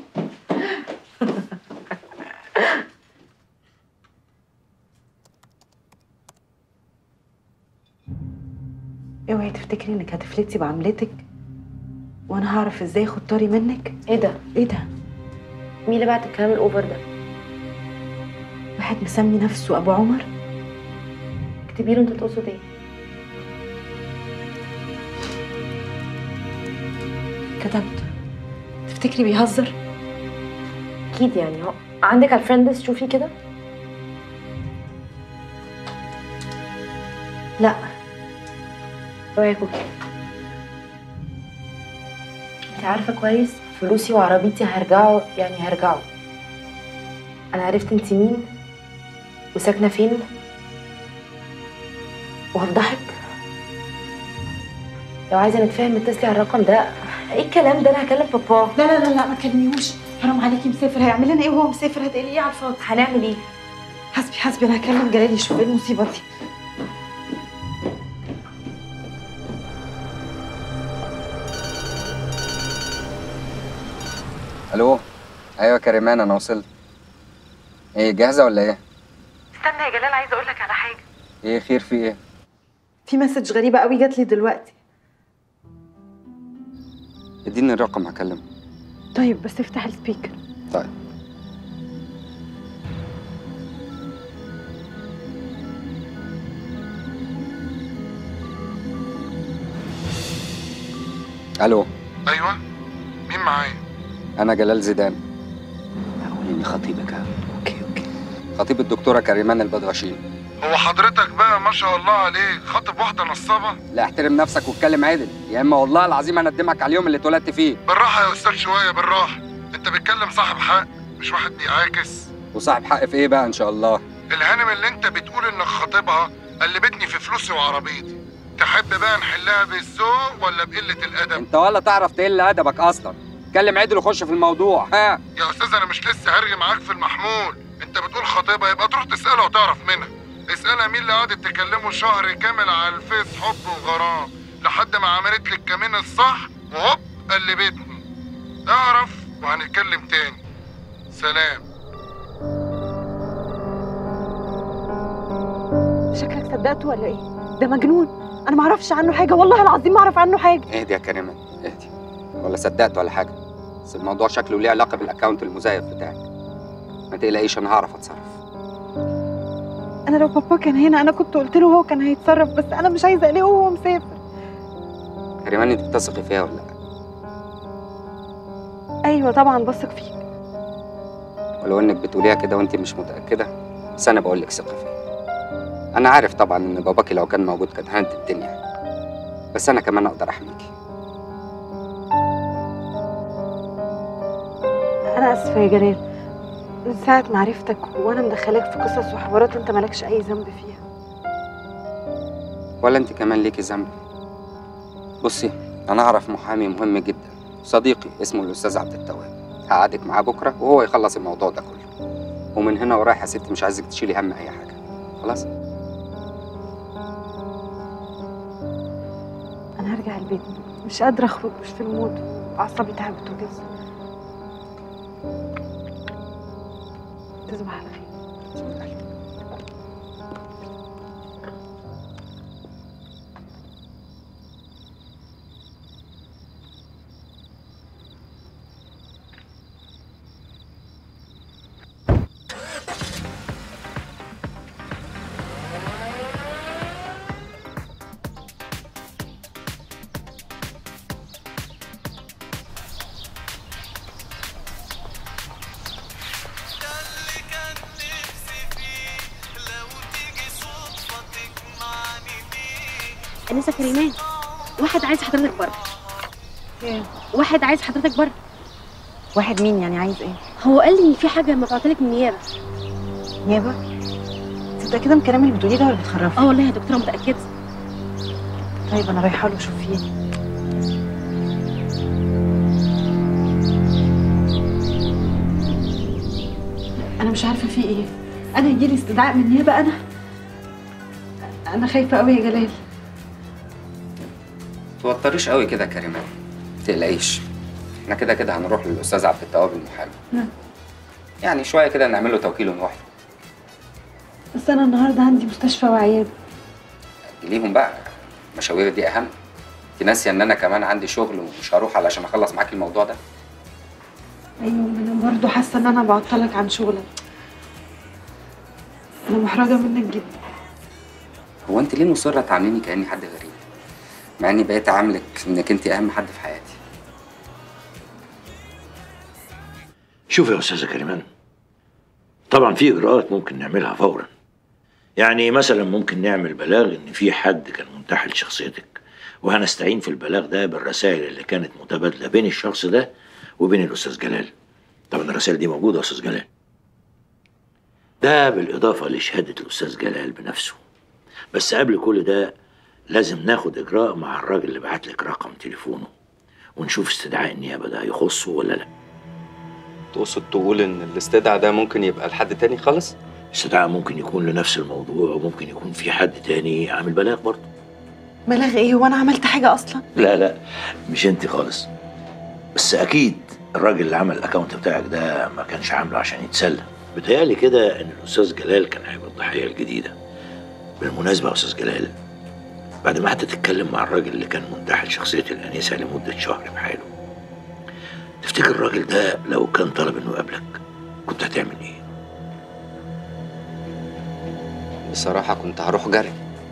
اوعي تفتكري انك هتفلتي بعملتك وانا هعرف ازاي اخد طاري منك
ايه ده
ايه ده
مين اللي بعت الكلام الاوفر ده
واحد مسمي نفسه ابو عمر
اكتبي له انت تقصد ايه
كتبت تفتكري بيهزر
اكيد يعني هو عندك على الفريندز شوفي كده لا اوعي كوكي انت عارفه كويس فلوسي وعربيتي هيرجعوا يعني هيرجعوا انا عرفت انت مين وساكنه فين وهفضحك لو عايزه نتفاهم اتصلي على الرقم ده ايه الكلام ده انا هكلم بابا
لا لا لا لا ما تكلميهوش حرام عليكي مسافر هيعمل لنا ايه وهو مسافر هتقلي ايه على الفاضي
هنعمل ايه
حسبي حسبي انا هكلم جلال يشوف ايه المصيبه دي
الو ايوه كريمان انا وصلت ايه جاهزه ولا ايه
استنى يا جلال عايزه اقول لك على حاجه
ايه خير في ايه
في مسج غريبه قوي جات لي دلوقتي
اديني الرقم هكلمه
طيب بس افتح السبيكر
طيب الو
ايوه مين معايا
انا جلال زيدان
قولي لي خطيبك ها
خطيب الدكتوره كريمان البدغشين
هو حضرتك بقى ما شاء الله عليك خاطب واحده نصابه
لا احترم نفسك واتكلم عدل يا اما والله العظيم هندمك على اليوم اللي اتولدت فيه
بالراحه يا استاذ شويه بالراحه انت بتكلم صاحب حق مش واحد بيعاكس
وصاحب حق في ايه بقى ان شاء الله
الهانم اللي انت بتقول انك خاطبها قلبتني في فلوسي وعربيتي تحب بقى نحلها بالذوق ولا بقله الادب
انت ولا تعرف تقل ادبك اصلا اتكلم عدل وخش في الموضوع ها
يا استاذ انا مش لسه هرغي معاك في المحمول انت بتقول خطيبها يبقى تروح تسالها وتعرف منها اسالها مين اللي قعدت تكلمه شهر كامل على الفيس حب وغرام لحد ما عملت لك الكمين الصح وهوب قلبتني اعرف وهنتكلم تاني سلام
شكلك صدقته ولا ايه ده مجنون انا ما اعرفش عنه حاجه والله العظيم ما اعرف عنه حاجه
اهدي يا كريمان اهدي ولا صدقت ولا حاجه بس الموضوع شكله ليه علاقه بالاكونت المزيف بتاعك ما تقلقيش انا هعرف اتصرف
انا لو بابا كان هنا انا كنت قلت له هو كان هيتصرف بس انا مش عايزه الاقيه وهو مسافر
كريمان انت بتثقي فيها ولا لا
ايوه طبعا بثق فيك
ولو انك بتقوليها كده وانت مش متاكده بس انا بقول لك ثقي فيا انا عارف طبعا ان باباكي لو كان موجود كان هانت الدنيا بس انا كمان اقدر احميكي
انا اسفه يا جلال من ساعه ما عرفتك وانا مدخلاك في قصص وحوارات انت مالكش اي ذنب فيها
ولا انت كمان ليكي ذنب بصي انا اعرف محامي مهم جدا صديقي اسمه الاستاذ عبد التواب هقعدك معاه بكره وهو يخلص الموضوع ده كله ومن هنا ورايح يا ستي مش عايزك تشيلي هم اي حاجه خلاص
انا هرجع البيت مش قادره اخرج مش في المود اعصابي تعبت وجز تصبح على خير
انسه كريمان واحد عايز حضرتك بره واحد عايز حضرتك بره
واحد مين يعني عايز ايه
هو قال لي ان في حاجه مبعوتلك من النيابه
نيابه انت متاكده من الكلام اللي بتقوليه ده ولا بتخرفي
اه والله يا دكتوره متاكده
طيب انا رايحه له اشوف فيه إيه. انا مش عارفه في ايه انا يجيلي استدعاء من النيابه انا انا خايفه قوي يا جلال
توتريش قوي كده يا كريمان تقلقيش احنا كده كده هنروح للاستاذ عبد التواب المحامي
نعم.
يعني شويه كده نعمل له توكيل ونروح له.
بس انا النهارده عندي مستشفى وعياده
ليهم بقى المشاوير دي اهم انت ناسيه ان انا كمان عندي شغل ومش هروح علشان اخلص معاكي الموضوع ده
ايوه ما انا برضه حاسه ان انا بعطلك عن شغلك انا محرجه منك جدا
هو انت ليه مصره تعامليني كاني حد غريب مع اني بقيت عاملك انك انت اهم حد في حياتي
شوف يا استاذه كريمان طبعا في اجراءات ممكن نعملها فورا يعني مثلا ممكن نعمل بلاغ ان في حد كان منتحل شخصيتك وهنستعين في البلاغ ده بالرسائل اللي كانت متبادله بين الشخص ده وبين الاستاذ جلال طبعا الرسائل دي موجوده يا استاذ جلال ده بالاضافه لشهاده الاستاذ جلال بنفسه بس قبل كل ده لازم ناخد اجراء مع الراجل اللي بعت لك رقم تليفونه ونشوف استدعاء النيابه ده يخصه ولا لا
تقصد تقول ان الاستدعاء ده ممكن يبقى لحد تاني خالص
استدعاء ممكن يكون لنفس الموضوع وممكن يكون في حد تاني عامل بلاغ برضه
بلاغ ايه وانا عملت حاجه اصلا
لا لا مش انت خالص بس اكيد الراجل اللي عمل الاكونت بتاعك ده ما كانش عامله عشان يتسلى بتهيألي كده ان الاستاذ جلال كان هيبقى الضحيه الجديده بالمناسبه يا استاذ جلال بعد ما حتى تتكلم مع الراجل اللي كان منتحل شخصيه الانسه لمده شهر بحاله تفتكر الراجل ده لو كان طلب انه يقابلك كنت هتعمل ايه؟
بصراحه كنت هروح جري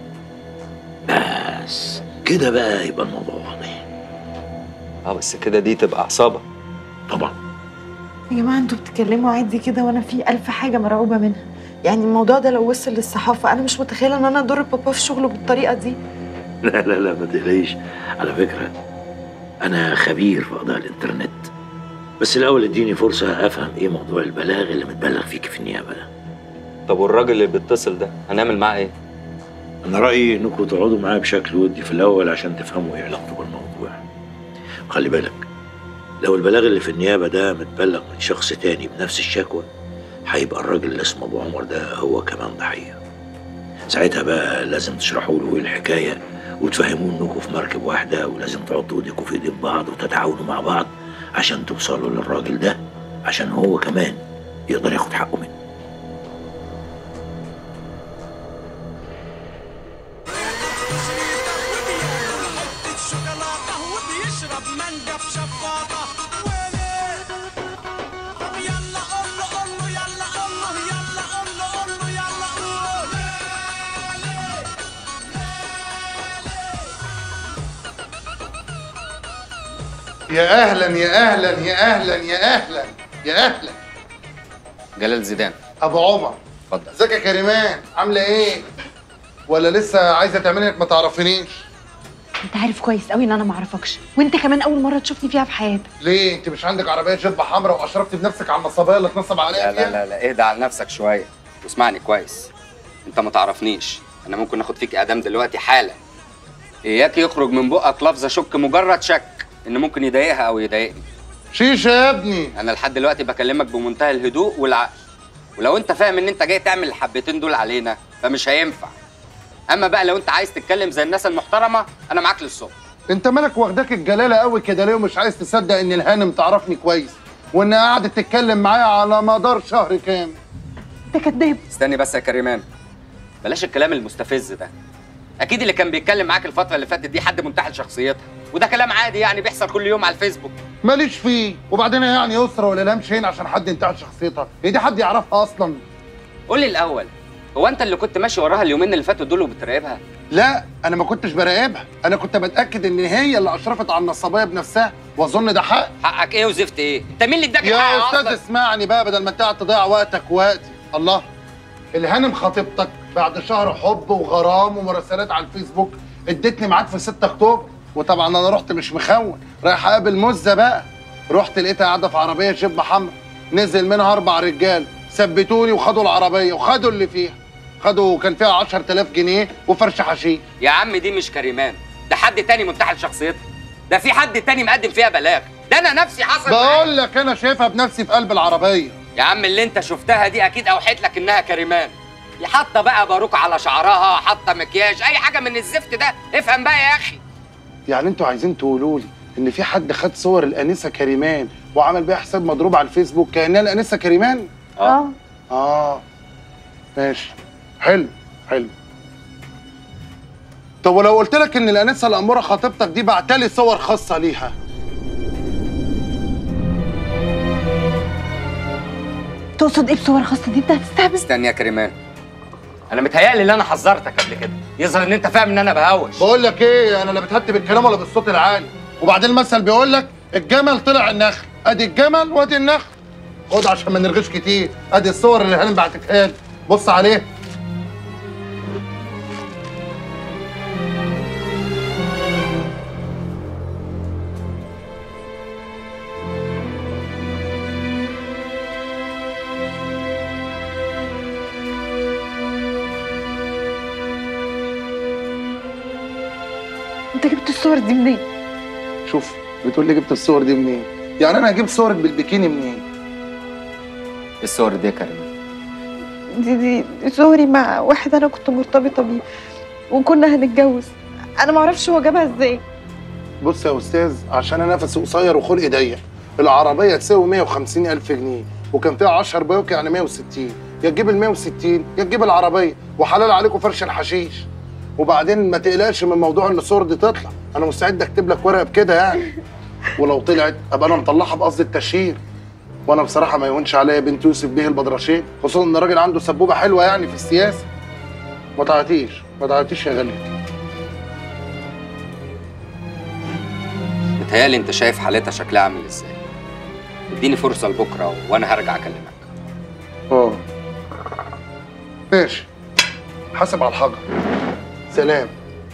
بس كده بقى يبقى الموضوع واضح
اه بس كده دي تبقى عصابه
طبعا
يا جماعه انتوا بتتكلموا عادي كده وانا في الف حاجه مرعوبه منها يعني الموضوع ده لو وصل للصحافه انا مش متخيله ان انا اضر بابا في شغله بالطريقه دي
لا لا لا ما تقلقيش على فكرة أنا خبير في قضايا الإنترنت بس الأول اديني فرصة أفهم إيه موضوع البلاغ اللي متبلغ فيك في النيابة ده
طب والراجل اللي بيتصل ده هنعمل معاه ايه
أنا رأيي إنكم تقعدوا معاه بشكل ودي في الأول عشان تفهموا إيه علاقته بالموضوع وخلي بالك لو البلاغ اللي في النيابة ده متبلغ من شخص تاني بنفس الشكوى هيبقى الراجل اللي اسمه أبو عمر ده هو كمان ضحية ساعتها بقى لازم تشرحوا له إيه الحكاية وتفهموه انكم في مركب واحده ولازم تحطوا ايديكم في ايدين بعض وتتعاونوا مع بعض عشان توصلوا للراجل ده عشان هو كمان يقدر ياخد حقه منه
يا اهلا يا اهلا يا اهلا يا اهلا يا اهلا
جلال زيدان
ابو عمر
اتفضل
ازيك يا كريمان عامله ايه ولا لسه عايزه تعملي انك ما تعرفينيش
انت عارف كويس قوي ان انا ما اعرفكش وانت كمان اول مره تشوفني فيها في حياتك
ليه انت مش عندك عربيه جيب حمراء واشرفتي بنفسك على النصابيه اللي اتنصب عليها
لا
فيها
لا لا لا اهدى على نفسك شويه واسمعني كويس انت ما تعرفنيش انا ممكن اخد فيك اعدام دلوقتي حالا اياك يخرج من بقك لفظ اشك مجرد شك ان ممكن يضايقها او يضايقني
شيشه يا ابني
انا لحد دلوقتي بكلمك بمنتهى الهدوء والعقل ولو انت فاهم ان انت جاي تعمل الحبتين دول علينا فمش هينفع اما بقى لو انت عايز تتكلم زي الناس المحترمه انا معاك للصبح
انت مالك واخداك الجلاله قوي كده ليه ومش عايز تصدق ان الهانم تعرفني كويس وانها قعدت تتكلم معايا على مدار شهر كامل
انت كداب
استني بس يا كريمان بلاش الكلام المستفز ده اكيد اللي كان بيتكلم معاك الفتره اللي فاتت دي حد منتحل شخصيتها وده كلام عادي يعني بيحصل كل يوم على الفيسبوك
ماليش فيه وبعدين يعني يسرى ولا لام شين عشان حد انتهى شخصيتها هي دي حد يعرفها اصلا
قول لي الاول هو انت اللي كنت ماشي وراها اليومين اللي فاتوا دول وبتراقبها
لا انا ما كنتش براقبها انا كنت بتاكد ان هي اللي اشرفت على النصابيه بنفسها واظن ده حق
حقك ايه وزفت ايه انت مين اللي اداك
يا
الحق
استاذ
أصلاً؟
اسمعني بقى بدل ما انت قاعد تضيع وقتك ووقتي الله الهانم خطيبتك بعد شهر حب وغرام ومراسلات على الفيسبوك ادتني ميعاد في 6 اكتوبر وطبعا انا رحت مش مخون رايح اقابل مزه بقى رحت لقيتها قاعده في عربيه جيب حمرا نزل منها اربع رجال ثبتوني وخدوا العربيه وخدوا اللي فيها خدوا كان فيها 10000 جنيه وفرش حشيش
يا عم دي مش كريمان ده حد تاني منتحل شخصيتها ده في حد تاني مقدم فيها بلاغ ده انا نفسي حصل معايا.
بقول لك انا شايفها بنفسي في قلب العربيه
يا عم اللي انت شفتها دي اكيد اوحيت لك انها كريمان يا حاطه بقى باروكه على شعرها حاطه مكياج اي حاجه من الزفت ده افهم بقى يا اخي
يعني انتوا عايزين تقولوا لي ان في حد خد صور الانسه كريمان وعمل بيها حساب مضروب على الفيسبوك كانها الانسه كريمان
اه
اه ماشي حلو حلو طب ولو قلت لك ان الانسه الاموره خطيبتك دي بعتلي صور خاصه ليها
تقصد ايه بصور خاصه دي انت هتستهبل
استنى يا كريمان انا متهيألي ان انا حذرتك قبل كده يظهر ان انت فاهم ان انا بهوش
بقول لك ايه انا لا بتهت بالكلام ولا بالصوت العالي وبعدين المثل بيقول لك الجمل طلع النخل ادي الجمل وادي النخل خد عشان ما نرغيش كتير ادي الصور اللي هانم بعتتها لي بص عليها
انت جبت الصور دي منين؟
شوف بتقول لي جبت الصور دي منين يعني انا هجيب صورك بالبيكيني منين
الصور دي يا كريم
دي دي دي صوري مع واحد انا كنت مرتبطه بيه وكنا هنتجوز انا معرفش هو جابها ازاي
بص يا استاذ عشان انا نفسي قصير وخلقي ضيق العربيه تساوي 150 الف جنيه وكان فيها 10 بيوك يعني 160 يا تجيب ال 160 يا تجيب العربيه وحلال عليكم فرش الحشيش وبعدين ما تقلقش من موضوع ان الصور دي تطلع انا مستعد اكتب لك ورقه بكده يعني ولو طلعت ابقى انا مطلعها بقصد التشهير وانا بصراحه ما يهونش عليا بنت يوسف بيه البدرشين خصوصا ان الراجل عنده سبوبه حلوه يعني في السياسه ما تعيطيش ما تعيطيش يا غالي
متهيألي انت شايف حالتها شكلها عامل ازاي اديني فرصه لبكره وانا هرجع اكلمك
اه ماشي حاسب على الحجر سلام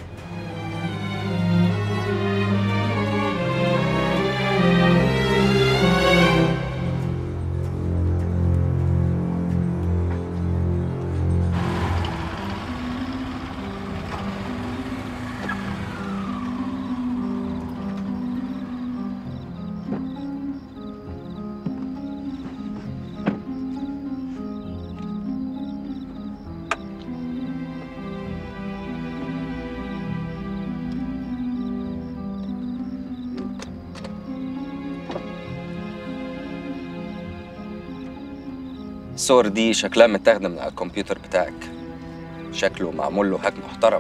الصور دي شكلها متاخده من على الكمبيوتر بتاعك شكله معمول له هاك محترم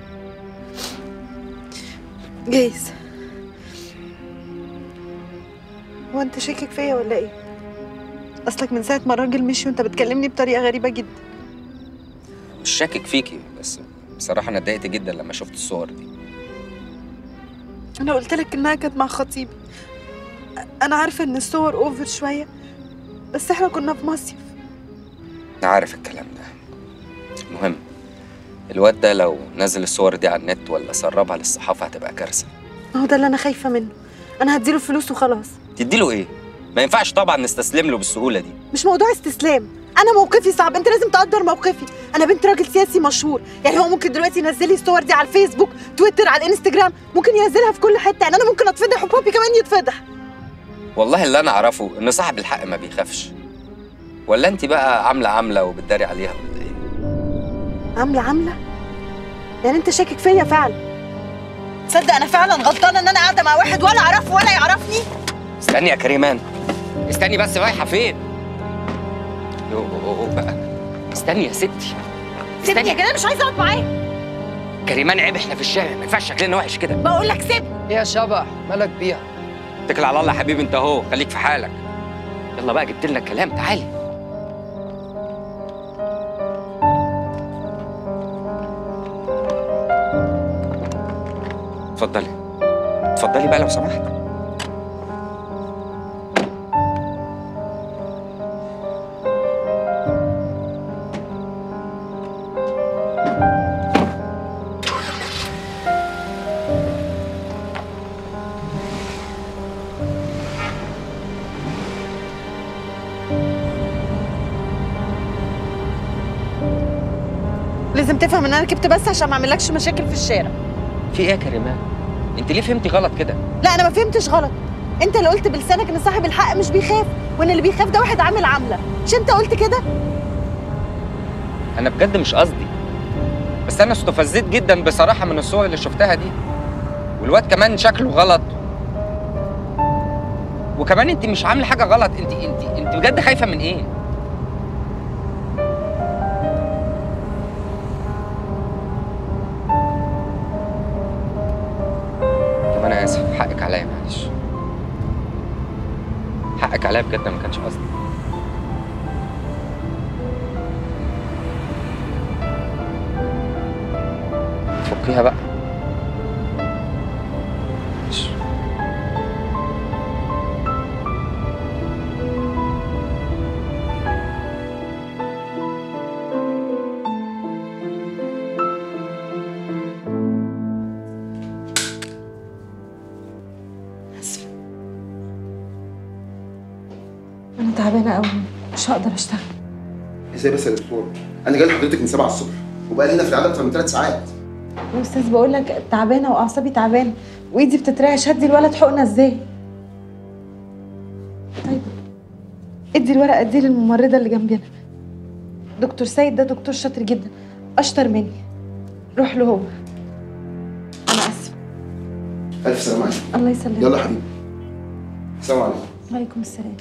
جايز هو انت شاكك فيا ولا ايه اصلك من ساعه ما الراجل مشي وانت بتكلمني بطريقه غريبه جدا
مش شاكك فيكي بس بصراحه انا اتضايقت جدا لما شفت الصور دي
انا قلت لك انها كانت مع خطيبي انا عارفه ان الصور اوفر شويه بس احنا كنا في مصيف
انا عارف الكلام ده المهم الواد ده لو نزل الصور دي على النت ولا سربها للصحافه هتبقى كارثه
ما هو ده اللي انا خايفه منه انا هديله فلوس وخلاص
تديله ايه ما ينفعش طبعا نستسلم له بالسهوله دي
مش موضوع استسلام انا موقفي صعب انت لازم تقدر موقفي انا بنت راجل سياسي مشهور يعني هو ممكن دلوقتي ينزل لي الصور دي على الفيسبوك تويتر على الانستجرام ممكن ينزلها في كل حته يعني انا ممكن اتفضح وبابي كمان يتفضح
والله اللي انا اعرفه ان صاحب الحق ما بيخافش ولا انت بقى عامله عامله وبتداري عليها ولا ايه
عامله عامله يعني انت شاكك فيا فعلا تصدق انا فعلا غلطانه ان انا قاعده مع واحد ولا اعرفه ولا يعرفني
استني يا كريمان استني بس رايحه فين يو بقى استني يا ستي
سيبني يا جدع مش عايزه اقعد معاه
كريمان عيب احنا في الشارع ما ينفعش شكلنا وحش كده
بقول لك سيبني
يا شبح مالك بيها اتكل على الله يا حبيبي انت اهو خليك في حالك يلا بقى جبت لنا الكلام تعالي اتفضلي اتفضلي بقى لو سمحت
لازم تفهم ان انا ركبت بس عشان ما اعملكش مشاكل في الشارع
في ايه يا كريمان انت ليه فهمتي غلط كده
لا انا ما فهمتش غلط انت اللي قلت بلسانك ان صاحب الحق مش بيخاف وان اللي بيخاف ده واحد عامل عامله مش انت قلت كده
انا بجد مش قصدي بس انا استفزيت جدا بصراحه من الصور اللي شفتها دي والواد كمان شكله غلط وكمان انت مش عامله حاجه غلط انت انت انت بجد خايفه من ايه طب انا اسف حقك عليا معلش حقك عليا بجد ما كانش قصدي فكيها بقى ماشي.
تعبانه قوي مش هقدر اشتغل
ازاي بس يا دكتور انا جاي لحضرتك من 7 الصبح وبقى لي هنا في العياده اكتر من 3 ساعات
يا استاذ بقول لك تعبانه واعصابي تعبانه وايدي بتترعش هدي الولد حقنه ازاي طيب ادي الورقه دي للممرضه اللي جنبنا دكتور سيد ده دكتور شاطر جدا اشطر مني روح له هو انا اسفه
الف سلامه عليك
الله يسلمك
يلا يا حبيبي السلام عليكم
وعليكم السلام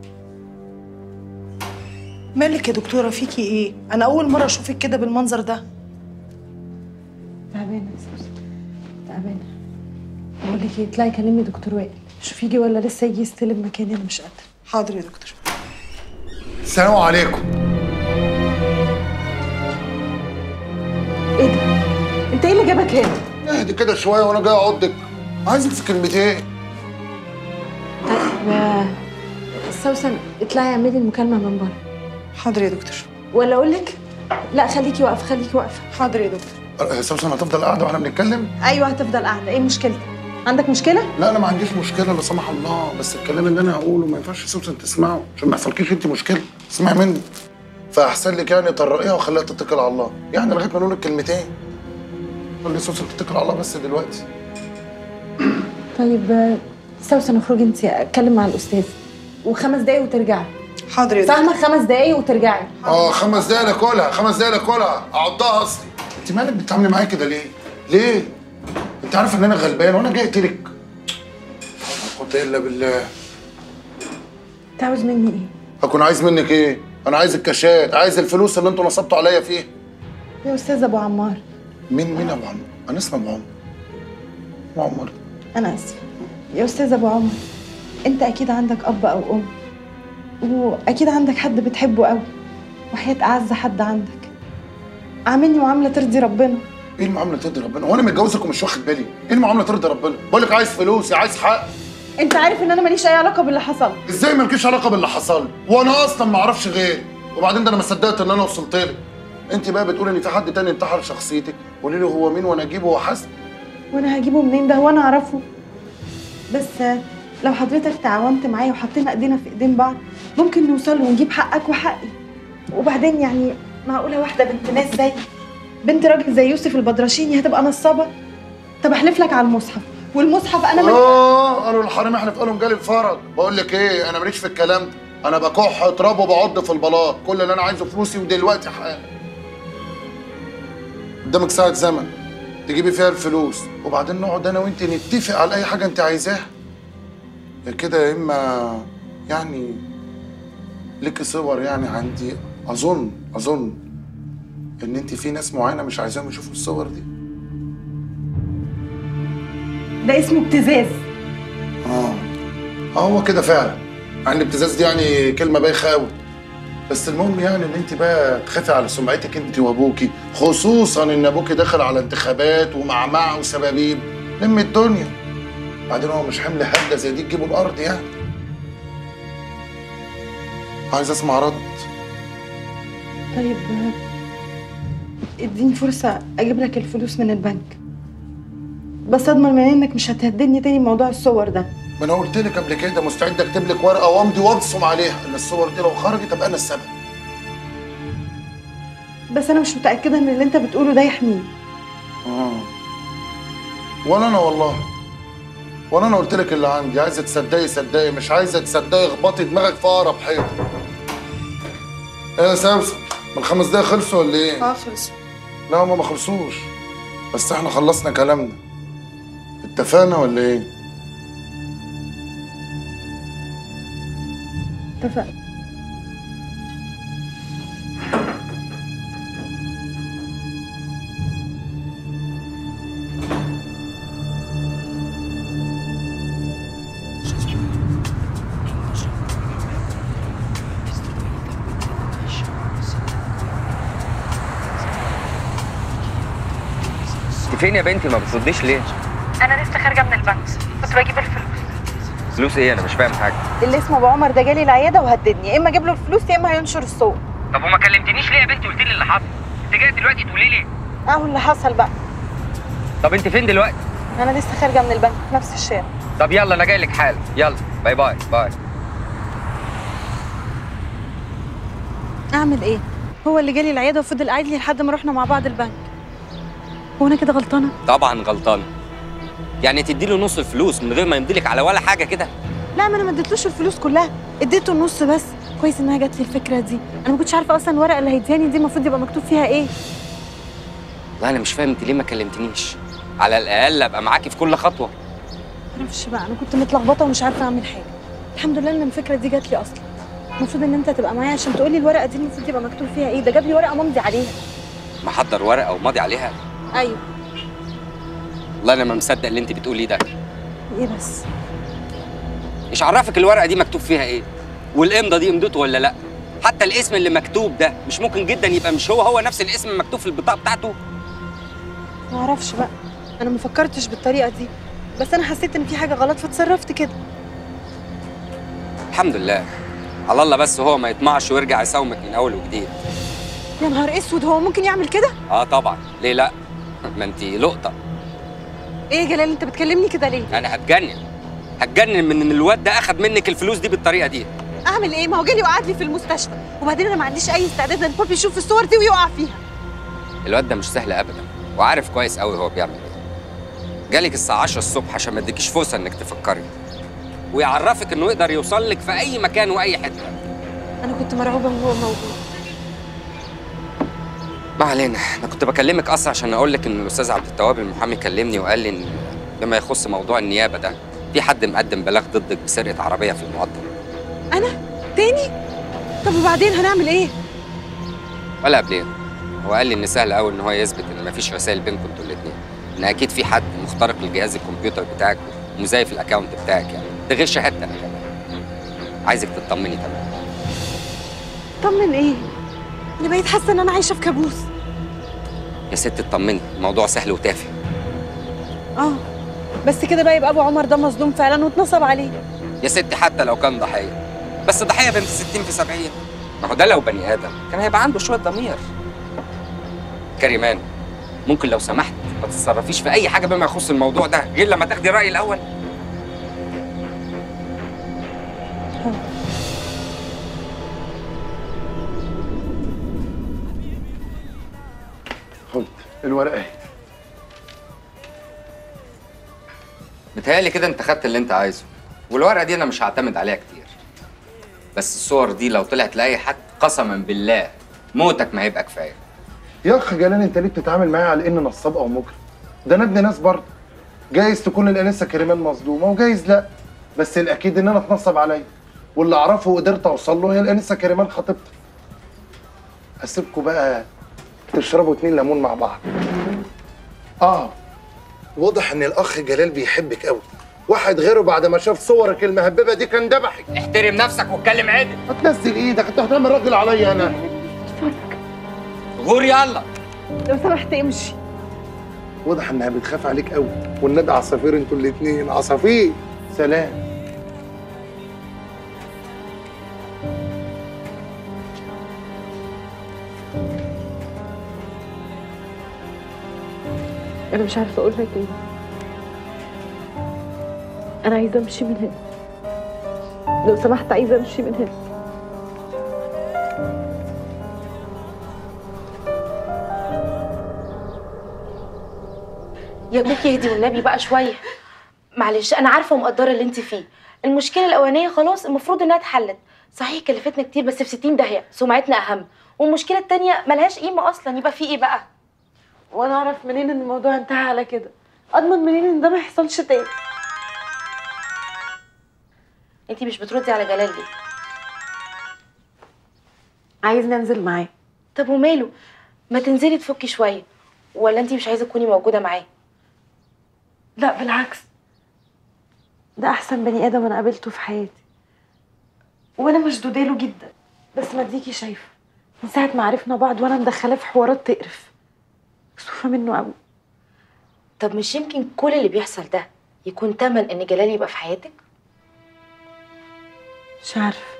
مالك يا دكتوره فيكي ايه انا اول مره اشوفك كده بالمنظر ده
تعبانه يا استاذ تعبانه بقول لك ايه اطلعي كلمي دكتور وائل شوف يجي ولا لسه يجي يستلم مكاني انا مش قادره
حاضر يا دكتور
السلام عليكم
ايه ده انت ايه اللي جابك هنا
اهدي كده شويه وانا جاي اعضك عايزك في كلمتين
طيب آه، سوسن اطلعي اعملي المكالمه من بره
حاضر يا دكتور
ولا اقول لك لا خليكي واقفه خليكي واقفه
حاضر يا دكتور
أه، سوسن هتفضل قاعده واحنا بنتكلم
ايوه هتفضل قاعده ايه مشكلتك عندك مشكله
لا انا ما عنديش مشكله لا سمح الله بس الكلام اللي انا هقوله ما ينفعش سوسن تسمعه عشان ما يحصلكيش انت مشكله اسمعي مني فاحسن لك يعني طرقيها وخليها تتكل على الله يعني لغايه ما نقول الكلمتين قول لي سوسن تتكل على الله بس دلوقتي
طيب آه، سوسن اخرجي انت اتكلم مع الاستاذ وخمس دقايق وترجعي
حاضر يا
فاهمه خمس دقايق وترجعي
اه خمس دقايق اكلها خمس دقايق اكلها اعضها اصلي انت مالك بتتعاملي معايا كده ليه؟ ليه؟ انت عارفه ان انا غلبان وانا جاي اقتلك لا قوه الا بالله
انت عاوز مني ايه
اكون عايز منك ايه؟ انا عايز الكاشات عايز الفلوس اللي انتوا نصبتوا عليا فيها
يا استاذ ابو عمار
مين مين ابو عمر؟ انا اسمي ابو عمر ابو عمر
انا اسفه يا استاذ ابو عمر انت اكيد عندك اب او ام واكيد عندك حد بتحبه قوي وحياه اعز حد عندك عاملني معامله ترضي ربنا
ايه المعامله ترضي ربنا؟ وانا متجوزك ومش واخد بالي ايه المعامله ترضي ربنا؟ بقول لك عايز فلوسي عايز حق
انت عارف ان انا ماليش اي علاقه باللي حصل
ازاي مالكيش علاقه باللي حصل وانا اصلا ما اعرفش غير وبعدين ده انا ما صدقت ان انا وصلت لك انت بقى بتقولي ان في حد تاني انتحر شخصيتك قولي لي هو مين وانا اجيبه وحسب
وانا هجيبه منين ده وانا اعرفه بس آه، لو حضرتك تعاونت معايا وحطينا ايدينا في ايدين بعض ممكن نوصل ونجيب حقك وحقي وبعدين يعني معقوله واحده بنت ناس زي بنت راجل زي يوسف البدرشيني هتبقى نصابه طب احلف لك على المصحف والمصحف انا من...
اه قالوا الحريم احلف قالوا جالي الفرج بقول لك ايه انا ماليش في الكلام ده انا بكح تراب وبعض في البلاط كل اللي انا عايزه فلوسي ودلوقتي حالا قدامك ساعه زمن تجيبي فيها الفلوس وبعدين نقعد انا وانت نتفق على اي حاجه انت عايزاها يا كده يا اما يعني لك صور يعني عندي اظن اظن ان انت في ناس معينه مش عايزاهم يشوفوا الصور دي
ده اسمه ابتزاز
اه اه هو كده فعلا مع ان الابتزاز دي يعني كلمه بايخه قوي بس المهم يعني ان انت بقى تخافي على سمعتك انت وابوكي خصوصا ان ابوكي داخل على انتخابات ومعمعه وسبابيب لم الدنيا بعدين هو مش حمل هبله زي دي تجيبه الارض يعني عايز اسمع رد
طيب آه، اديني فرصه اجيب لك الفلوس من البنك بس اضمن من انك مش هتهددني تاني بموضوع الصور ده
ما انا قلت لك قبل كده مستعد اكتب لك ورقه وامضي وابصم عليها ان الصور دي لو خرجت ابقى انا السبب
بس انا مش متاكده ان اللي انت بتقوله ده يحميني
اه ولا انا والله ولا انا قلت لك اللي عندي عايزه تصدقي صدقي مش عايزه تصدقي اخبطي دماغك في اقرب حيطه ايه يا سمسم من الخمس دقايق خلصوا ولا ايه؟
اه خلصوا
لا هما ما خلصوش بس احنا خلصنا كلامنا اتفقنا ولا ايه؟
اتفق
انت فين يا بنتي ما بترديش ليه؟
انا لسه خارجه من البنك كنت بجيب الفلوس
فلوس ايه انا مش فاهم حاجه
اللي اسمه ابو عمر ده جالي العياده وهددني يا اما اجيب له الفلوس يا اما هينشر الصور
طب وما كلمتنيش ليه يا بنتي قلت لي اللي حصل انت جايه دلوقتي تقولي لي
اهو اللي حصل بقى
طب انت فين دلوقتي
انا لسه خارجه من البنك في نفس الشارع
طب يلا انا جاي لك حالا يلا باي باي باي
اعمل ايه هو اللي جالي العياده وفضل قاعد لي لحد ما رحنا مع بعض البنك هو انا كده غلطانه
طبعا غلطان يعني تدي له نص الفلوس من غير ما يمضيلك على ولا حاجه كده
لا ما انا ما اديتلوش الفلوس كلها اديته النص بس كويس انها جات لي الفكره دي انا ما كنتش عارفه اصلا الورقه اللي هيدياني دي المفروض يبقى مكتوب فيها ايه
والله انا مش فاهم انت ليه ما كلمتنيش على الاقل ابقى معاكي في كل خطوه
معرفش بقى انا كنت متلخبطه ومش عارفه اعمل حاجه الحمد لله ان الفكره دي جات لي اصلا المفروض ان انت تبقى معايا عشان تقولي الورقه دي المفروض يبقى مكتوب فيها ايه ده جاب لي ورقه ممضي عليها
محضر ورقه وماضي عليها
ايوه
والله انا ما مصدق اللي انت بتقوليه ده
ايه بس
مش عرفك الورقه دي مكتوب فيها ايه والامضه دي امضته ولا لا حتى الاسم اللي مكتوب ده مش ممكن جدا يبقى مش هو هو نفس الاسم المكتوب في البطاقه بتاعته
ما اعرفش بقى انا ما فكرتش بالطريقه دي بس انا حسيت ان في حاجه غلط فاتصرفت كده
الحمد لله على الله بس هو ما يطمعش ويرجع يساومك من اول وجديد
يا نهار اسود هو ممكن يعمل كده
اه طبعا ليه لا ما انت لقطه
ايه يا جلال انت بتكلمني كده ليه
انا هتجنن هتجنن من ان الواد ده اخد منك الفلوس دي بالطريقه دي
اعمل ايه ما هو جالي وقعد لي في المستشفى وبعدين انا ما عنديش اي استعداد ان بابي يشوف الصور دي ويقع فيها
الواد ده مش سهل ابدا وعارف كويس قوي هو بيعمل ايه جالك الساعه 10 الصبح عشان ما اديكيش فرصه انك تفكري ويعرفك انه يقدر يوصل لك في اي مكان واي حته
انا كنت مرعوبه وهو موجود
ما علينا انا كنت بكلمك اصلا عشان اقول لك ان الاستاذ عبد التواب المحامي كلمني وقال لي ان بما يخص موضوع النيابه ده في حد مقدم بلاغ ضدك بسرقه عربيه في المقدم
انا تاني طب وبعدين هنعمل ايه
ولا قبلين هو قال لي ان سهل قوي ان هو يثبت ان مفيش رسائل بينكم انتوا الاثنين ان اكيد في حد مخترق لجهاز الكمبيوتر بتاعك ومزيف الاكونت بتاعك يعني ده غير شهادتي انا كمان عايزك تطمني تمام
طمن ايه انا بقيت حاسه ان انا عايشه في كابوس
يا ست اطمني الموضوع سهل وتافه
اه بس كده بقى يبقى ابو عمر ده مظلوم فعلا واتنصب عليه
يا ستي حتى لو كان ضحيه بس ضحيه بنت 60 في 70 ما هو ده لو بني ادم كان هيبقى عنده شويه ضمير كريمان ممكن لو سمحت ما تتصرفيش في اي حاجه بما يخص الموضوع ده غير لما تاخدي رايي الاول
خد الورقه اهي
متهيألي كده انت خدت اللي انت عايزه والورقه دي انا مش هعتمد عليها كتير بس الصور دي لو طلعت لاي حد قسما بالله موتك ما هيبقى كفايه
يا اخ جلال انت ليه بتتعامل معايا على ان نصاب او مجرم ده انا ابن ناس برضه جايز تكون الانسه كريمان مظلومه وجايز لا بس الاكيد ان انا اتنصب عليا واللي اعرفه وقدرت اوصل له هي الانسه كريمان خطيبتي اسيبكم بقى تشربوا اتنين ليمون مع بعض اه واضح ان الاخ جلال بيحبك قوي واحد غيره بعد ما شاف صورك المهببه دي كان دبحك
احترم نفسك واتكلم عدل
ما تنزل ايدك انت هتعمل راجل عليا انا
غور يلا
لو سمحت امشي
واضح انها بتخاف عليك قوي والنبي عصافير انتوا الاتنين عصافير سلام
انا مش عارفه اقول لك ايه انا عايزه امشي من هنا لو سمحت عايزه امشي من هنا
يا بنتي اهدي والنبي بقى شويه معلش انا عارفه ومقدره اللي انت فيه المشكله الاولانيه خلاص المفروض انها اتحلت صحيح كلفتنا كتير بس في 60 داهيه سمعتنا اهم والمشكله التانيه ملهاش قيمه اصلا يبقى في ايه بقى
وانا اعرف منين ان الموضوع انتهى على كده اضمن منين ان ده ما يحصلش تاني
انت مش بتردي على جلال ليه
عايزني انزل معاه
طب وماله ما تنزلي تفكي شويه ولا انت مش عايزه تكوني موجوده معاه
لا بالعكس ده احسن بني ادم انا قابلته في حياتي وانا مشدوده له جدا بس ما اديكي شايفه من ساعه ما عرفنا بعض وانا مدخلاه في حوارات تقرف مكسوفه منه قوي
طب مش يمكن كل اللي بيحصل ده يكون تمن ان جلال يبقى في حياتك
مش عارفه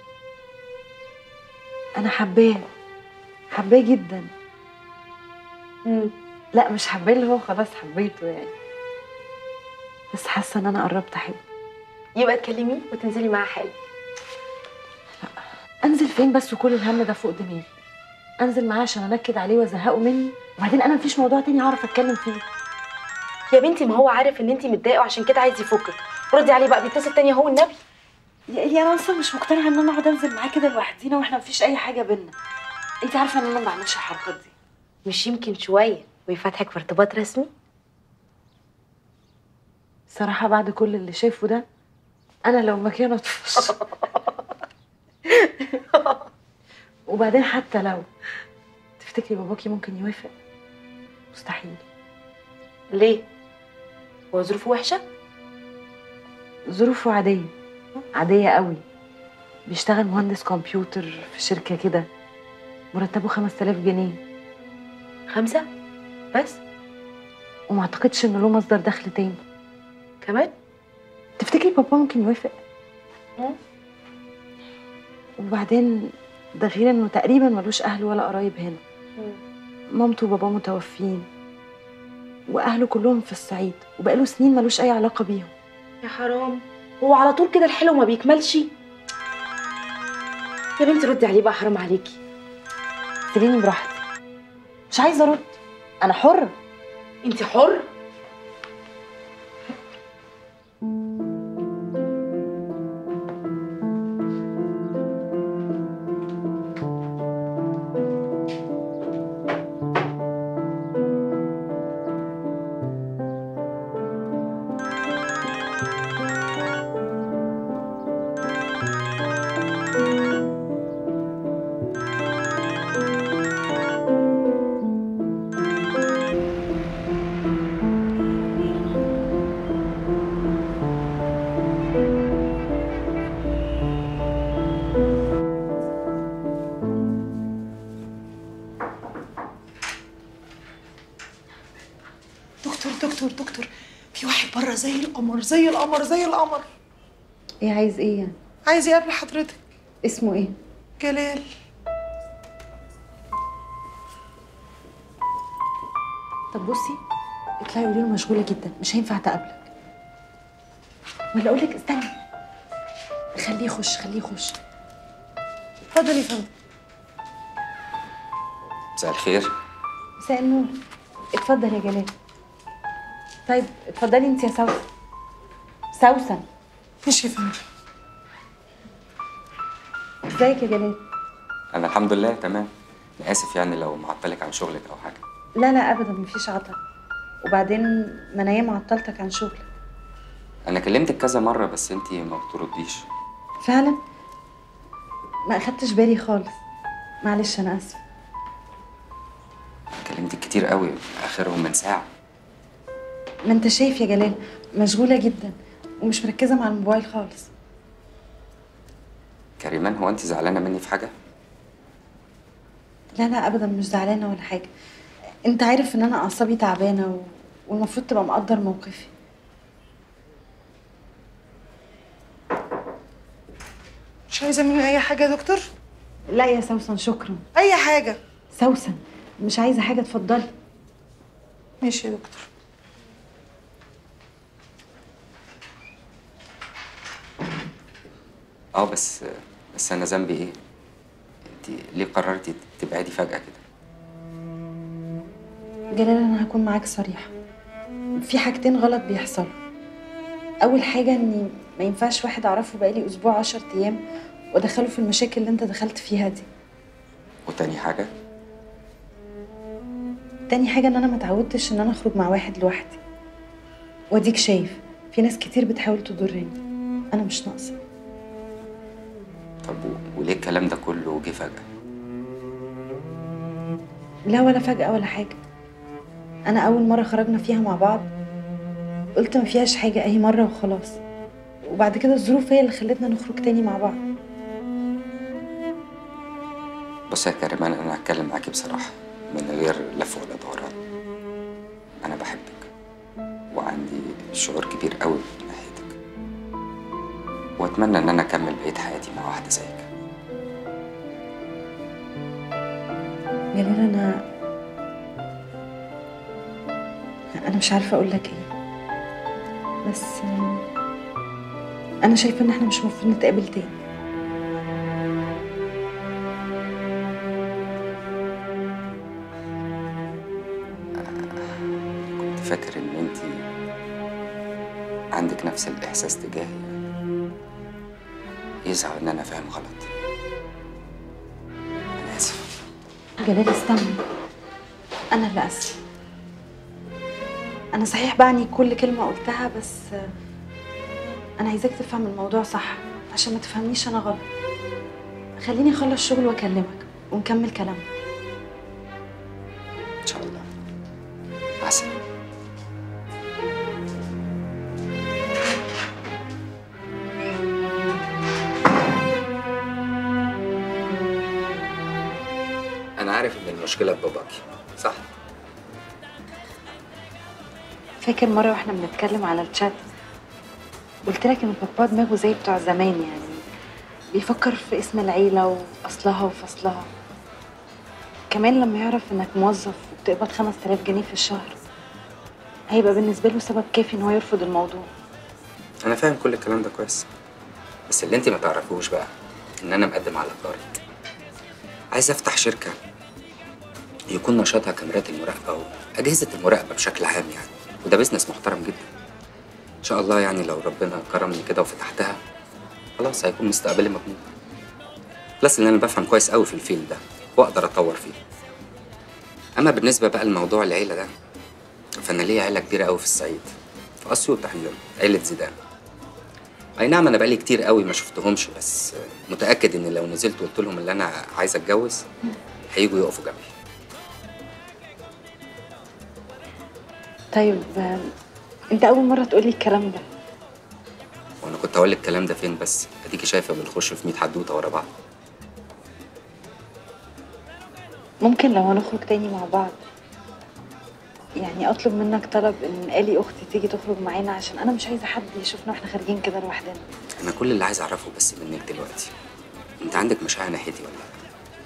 انا حباه حباه جدا مم. لا مش حباه اللي هو خلاص حبيته يعني بس حاسه ان انا قربت احبه
يبقى تكلميه وتنزلي معاه حالا
انزل فين بس وكل الهم ده فوق دماغي انزل معاه عشان انكد عليه وازهقه مني وبعدين انا مفيش موضوع تاني هعرف اتكلم فيه
يا بنتي ما هو عارف ان انت متضايقه وعشان كده عايز يفكك ردي عليه بقى بيتصل تاني هو النبي
يا إلي انا اصلا مش مقتنعه ان انا اقعد انزل معاه كده لوحدينا واحنا مفيش اي حاجه بينا انت عارفه ان انا ما بعملش الحركات دي
مش يمكن شويه ويفتحك في ارتباط رسمي
صراحه بعد كل اللي شايفه ده انا لو مكانه اطفش وبعدين حتى لو تفتكري باباكي ممكن يوافق مستحيل
ليه هو ظروفه وحشه
ظروفه عاديه عاديه قوي بيشتغل مهندس كمبيوتر في شركه كده مرتبه 5000 جنيه
خمسة بس
وما اعتقدش ان له مصدر دخل تاني
كمان
تفتكري بابا ممكن يوافق
مم.
وبعدين ده غير انه تقريبا ملوش اهل ولا قرايب هنا مامته وباباه متوفين واهله كلهم في الصعيد وبقاله سنين ملوش اي علاقه بيهم
يا حرام هو على طول كده الحلو ما بيكملش يا بنتي ردي عليه بقى حرام عليكي
سيبيني براحتي مش عايزه ارد انا حره
انت حر
دكتور دكتور دكتور في واحد بره زي القمر زي القمر زي القمر
ايه عايز ايه يعني
عايز يقابل حضرتك
اسمه ايه
جلال
طب بصي اطلعي قولي له مشغوله جدا مش هينفع تقابلك ولا اقول لك استني خليه يخش خليه يخش
اتفضل يا فندم
مساء الخير
مساء النور اتفضل يا جلال طيب اتفضلي انت يا سوسن سوسن
ماشي يا فندم
ازيك يا جلال
انا الحمد لله تمام انا اسف يعني لو معطلك عن شغلك او حاجه
لا لا ابدا مفيش عطل وبعدين ما انا ياما عطلتك عن شغلك
انا كلمتك كذا مره بس انتي ما بترديش
فعلا ما اخدتش بالي خالص معلش انا اسفه
كلمتك كتير قوي اخرهم من ساعه
ما انت شايف يا جلال مشغوله جدا ومش مركزه مع الموبايل خالص
كريمان هو انت زعلانه مني في حاجه
لا لا ابدا مش زعلانه ولا حاجه انت عارف ان انا اعصابي تعبانه و... والمفروض تبقى مقدر موقفي
مش عايزه مني اي حاجه يا دكتور
لا يا سوسن شكرا
اي حاجه
سوسن مش عايزه حاجه اتفضلي
ماشي يا دكتور
اه بس بس انا ذنبي ايه انت ليه قررتي تبعدي فجاه كده
جلال انا هكون معاك صريحه في حاجتين غلط بيحصلوا اول حاجه اني ما ينفعش واحد اعرفه بقالي اسبوع عشر ايام وادخله في المشاكل اللي انت دخلت فيها دي
وتاني حاجه
تاني حاجه ان انا ما اتعودتش ان انا اخرج مع واحد لوحدي واديك شايف في ناس كتير بتحاول تضرني انا مش ناقصه
طب و- وليه الكلام ده كله جه فجاه
لا ولا فجأة ولا حاجة أنا أول مرة خرجنا فيها مع بعض قلت ما فيهاش حاجة أهي مرة وخلاص وبعد كده الظروف هي اللي خلتنا نخرج تاني مع بعض
بص يا كريمان انا هتكلم معاكي بصراحه من غير لف ولا دوران انا بحبك وعندي شعور كبير قوي من ناحيتك واتمنى ان انا اكمل بقيه حياتي مع واحده زيك
جلال أنا أنا مش عارفة أقول لك إيه بس أنا شايفة إن إحنا مش المفروض نتقابل تاني
فاكر ان انت عندك نفس الاحساس تجاهي يزعل ان انا فاهم غلط انا اسف
جلال استنى انا اللي اسف انا صحيح بعني كل كلمه قلتها بس انا عايزاك تفهم الموضوع صح عشان ما تفهمنيش انا غلط خليني اخلص شغل واكلمك ونكمل كلامنا
ان شاء الله عسل انا عارف ان المشكله بباباكي صح
فاكر مره واحنا بنتكلم على الشات قلت لك ان بابا دماغه زي بتوع زمان يعني بيفكر في اسم العيله واصلها وفصلها كمان لما يعرف انك موظف وبتقبض 5000 جنيه في الشهر هيبقى بالنسبه له سبب كافي ان هو يرفض الموضوع
انا فاهم كل الكلام ده كويس بس اللي انت ما تعرفوش بقى ان انا مقدم على طارق عايز افتح شركه يكون نشاطها كاميرات المراقبه واجهزه المراقبه بشكل عام يعني وده بيزنس محترم جدا ان شاء الله يعني لو ربنا كرمني كده وفتحتها خلاص هيكون مستقبلي مضمون بلس ان انا بفهم كويس قوي في الفيلد ده واقدر اتطور فيه اما بالنسبه بقى لموضوع العيله ده فانا ليا عيله كبيره قوي في الصعيد في اسيوط تحديدا عيله زيدان اي نعم انا بقالي كتير قوي ما شفتهمش بس متاكد ان لو نزلت وقلت لهم ان انا عايز اتجوز هيجوا يقفوا جنبي
طيب آه، انت اول مره تقولي الكلام ده
وانا كنت اقول لك الكلام ده فين بس اديكي شايفه بنخش في 100 حدوته ورا بعض
ممكن لو هنخرج تاني مع بعض يعني اطلب منك طلب ان الي اختي تيجي تخرج معانا عشان انا مش عايزه حد يشوفنا واحنا خارجين كده لوحدنا
انا كل اللي عايز اعرفه بس منك دلوقتي انت عندك مشاعر ناحيتي ولا لا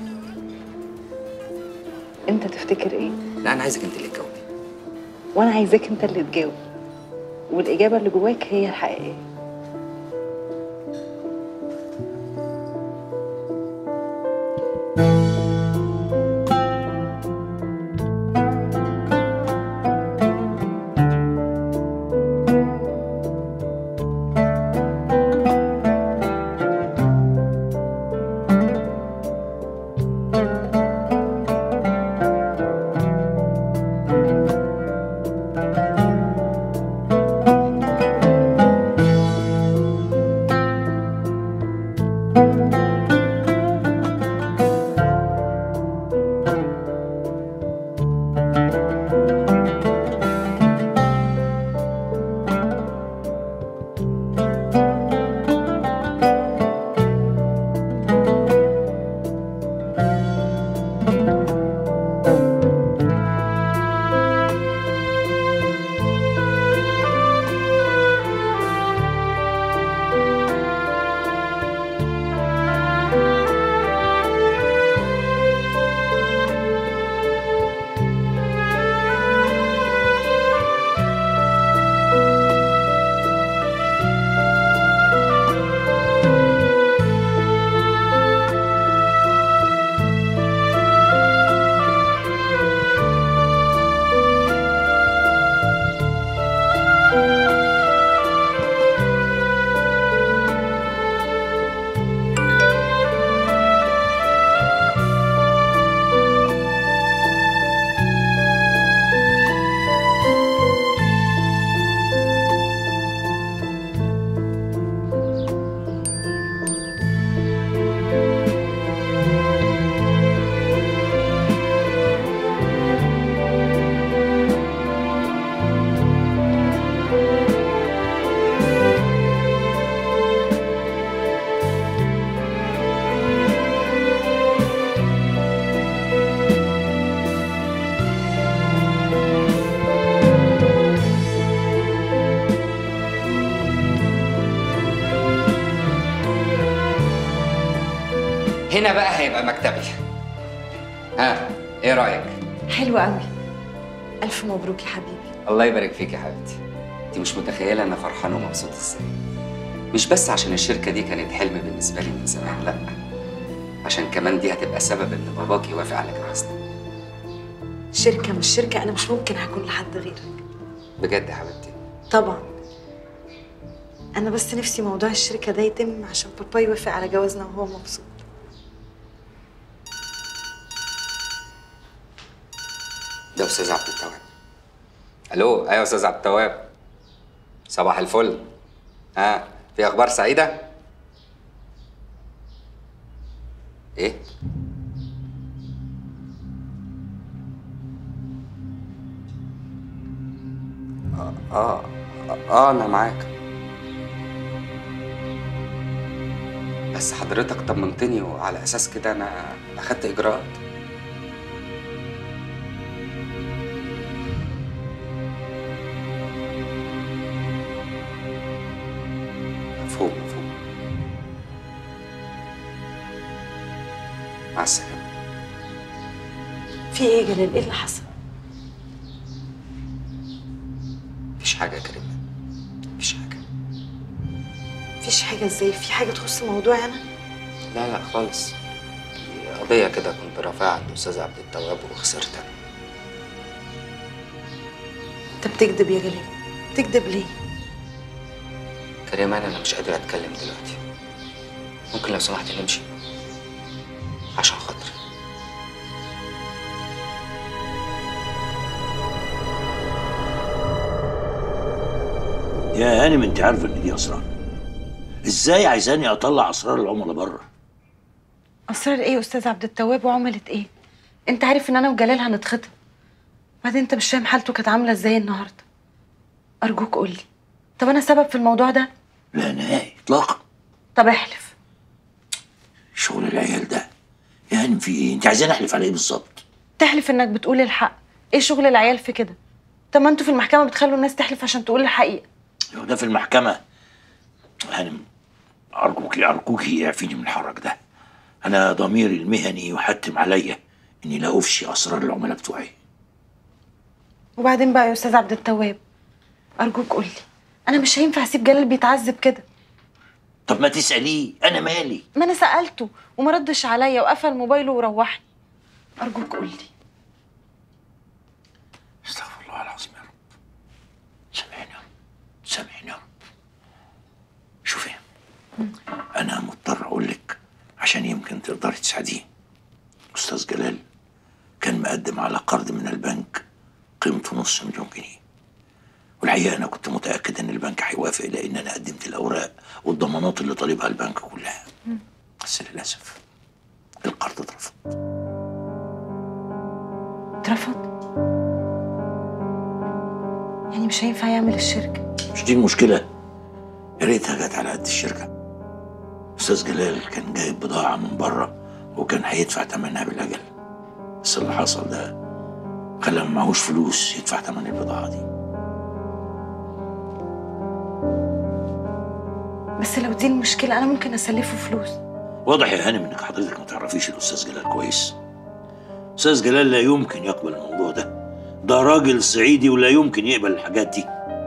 انت تفتكر ايه
لا انا عايزك انت اللي تجاوبي
وانا عايزاك انت اللي تجاوب والاجابه اللي جواك هي الحقيقيه
هنا بقى هيبقى مكتبي ها ايه رايك
حلو قوي الف مبروك يا حبيبي
الله يبارك فيك يا حبيبتي انت مش متخيله انا فرحان ومبسوط ازاي مش بس عشان الشركه دي كانت حلم بالنسبه لي من زمان لا عشان كمان دي هتبقى سبب ان باباك يوافق على جوازنا
شركه مش شركه انا مش ممكن هكون لحد غيرك
بجد يا حبيبتي
طبعا انا بس نفسي موضوع الشركه ده يتم عشان بابا يوافق على جوازنا وهو مبسوط
ده استاذ عبد التواب الو ايوه استاذ عبد التواب صباح الفل ها في اخبار سعيده ايه اه اه, آه انا معاك بس حضرتك طمنتني وعلى اساس كده انا اخدت اجراءات مفهوم مفهوم مع السلامة
في ايه يا جلال ايه اللي حصل
مفيش حاجة يا كريم مفيش حاجة
مفيش حاجه ازاي في حاجه تخص موضوعي انا
لا لا خالص دي قضية كده كنت رافعها عند الأستاذ عبد التواب وخسرتها
انت بتكذب يا جلال بتكذب ليه
كريمان أنا مش قادر أتكلم دلوقتي ممكن لو سمحت نمشي عشان خاطري
يا هانم انت عارفه ان دي اسرار ازاي عايزاني اطلع اسرار العملاء بره
اسرار ايه يا استاذ عبد التواب وعملت ايه انت عارف ان انا وجلال هنتخطب بعدين انت مش فاهم حالته كانت عامله ازاي النهارده ارجوك قول لي طب انا سبب في الموضوع ده
لا نهائي اطلاقا
طب احلف
شغل العيال ده يا هانم في ايه انت عايزاني احلف على ايه بالظبط
تحلف انك بتقول الحق ايه شغل العيال في كده طب ما انتوا في المحكمه بتخلوا الناس تحلف عشان تقول الحقيقه
لو ده في المحكمه هانم ارجوكي ارجوكي اعفيني من الحرج ده انا ضميري المهني يحتم عليا اني لا افشي اسرار العملاء بتوعي
وبعدين بقى يا استاذ عبد التواب ارجوك قول لي انا مش هينفع اسيب جلال بيتعذب كده
طب ما تساليه انا مالي
ما انا سالته وما ردش عليا وقفل موبايله وروحني ارجوك قول لي
استغفر الله العظيم يا رب سامحني يا رب سامحني يا رب شوفي انا مضطر اقول لك عشان يمكن تقدري تساعديه استاذ جلال كان مقدم على قرض من البنك قيمته نص مليون جنيه والحقيقه انا كنت متاكد ان البنك هيوافق لان انا قدمت الاوراق والضمانات اللي طالبها البنك كلها بس للاسف القرض اترفض
اترفض يعني مش هينفع يعمل الشركه
مش دي المشكلة يا ريتها جت على قد الشركة أستاذ جلال كان جايب بضاعة من بره وكان هيدفع تمنها بالأجل بس اللي حصل ده خلى ما معهوش فلوس يدفع تمن البضاعة دي
بس لو دي المشكله انا ممكن اسلفه فلوس
واضح يا هانم إنك حضرتك ما تعرفيش الأستاذ جلال كويس أستاذ جلال لا يمكن يقبل الموضوع ده ده راجل صعيدي ولا يمكن يقبل الحاجات دي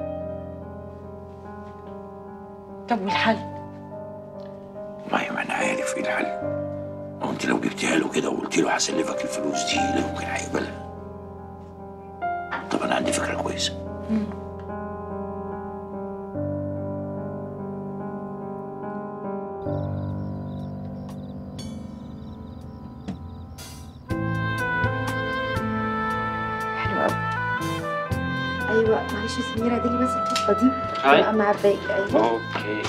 طب والحل
والله ما أنا عارف إيه الحل هو أنت لو جبتيها له كده وقلت له هسلفك الفلوس دي لا يمكن هيقبلها طب أنا عندي فكرة كويسة
حلو قوي ايوه معلش يا سميره دي بس القصه دي
هاي.
تبقى مع باقي ايوه
اوكي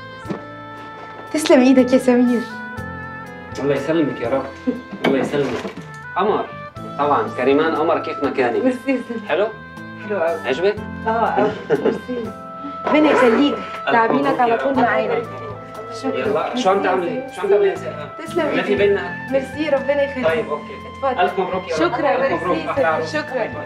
تسلم ايدك يا سمير
الله يسلمك يا رب الله يسلمك قمر طبعا كريمان قمر كيف مكاني
ميرسي يا سمير
حلو
حلو قوي
عجبك
اه قوي ميرسي ربنا يخليك تعبينك على طول معانا شكرا
يلا شو عم تعملي شو عم تعملي يا سلام
تسلم
ما في
إيدك.
بينا
ميرسي ربنا يخليك
طيب اوكي
اتفضل
الف مبروك يا رب
شكرا
الف مبروك
ميرسي
أحلى
يا
عروس.
سمير شكرا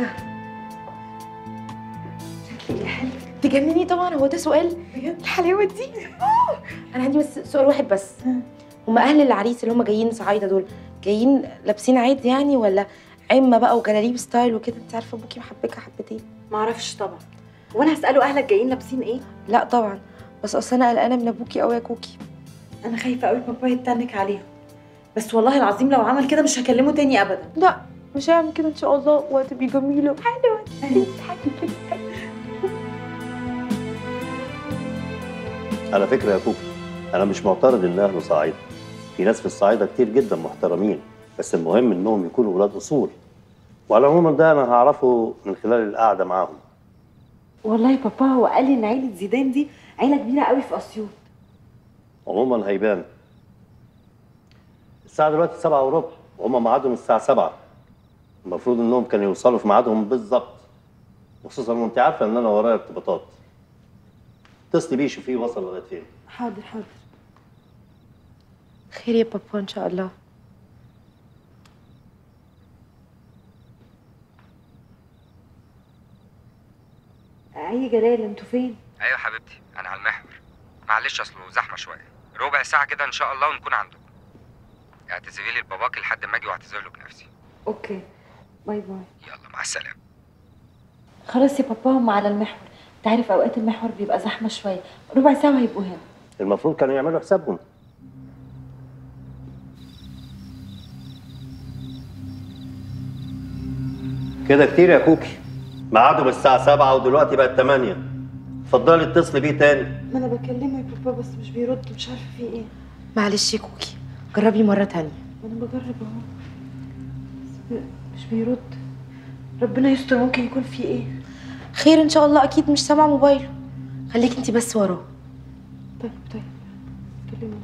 تجنني طبعا هو ده سؤال الحلاوه دي أوه. انا عندي بس سؤال واحد بس هم اهل العريس اللي هم جايين صعايده دول جايين لابسين عادي يعني ولا عمه بقى وجلاليب ستايل وكده انت عارفه ابوكي محبكه حبتين
ما اعرفش طبعا وانا هساله اهلك جايين لابسين ايه
لا طبعا بس اصل انا قلقانه من ابوكي قوي يا كوكي
انا خايفه قوي بابا يتنك عليهم بس والله العظيم لو عمل كده مش هكلمه تاني ابدا
لا مش هعمل كده ان شاء الله وهتبقي جميله حلوه تضحكي كده
على فكره يا كوكي انا مش معترض ان اهله صعايده في ناس في الصعايده كتير جدا محترمين بس المهم انهم يكونوا ولاد اصول وعلى العموم ده انا هعرفه من خلال القعده معاهم
والله يا بابا هو قال لي ان عيله زيدان دي عيله كبيره قوي في اسيوط
عموما هيبان الساعه دلوقتي سبعة وربع وهم ميعادهم الساعه سبعة المفروض انهم كانوا يوصلوا في ميعادهم بالظبط وخصوصا وانت عارفه ان انا ورايا ارتباطات اتصلي بيه شوفيه وصل لغايه فين
حاضر حاضر
خير يا بابا ان شاء الله
اي جلال انتوا فين
ايوه حبيبتي انا على المحور معلش اصله زحمه شويه ربع ساعه كده ان شاء الله ونكون عندكم اعتذري لي لباباك لحد ما اجي واعتذر له بنفسي
اوكي باي باي
يلا مع السلامه
خلاص يا بابا هم على المحور انت عارف اوقات المحور بيبقى زحمه شويه ربع ساعه وهيبقوا هنا
المفروض كانوا يعملوا حسابهم كده كتير يا كوكي ميعادهم الساعة سبعة ودلوقتي بقت تمانية اتفضلي اتصلي بيه تاني
ما انا بكلمه يا بابا بس مش بيرد مش عارفه في ايه
معلش يا كوكي جربي مره تانية
ما انا بجرب اهو بس ب- مش بيرد ربنا يستر ممكن يكون في ايه
خير ان شاء الله اكيد مش سامع موبايله خليكي انت بس وراه
طيب طيب كلمه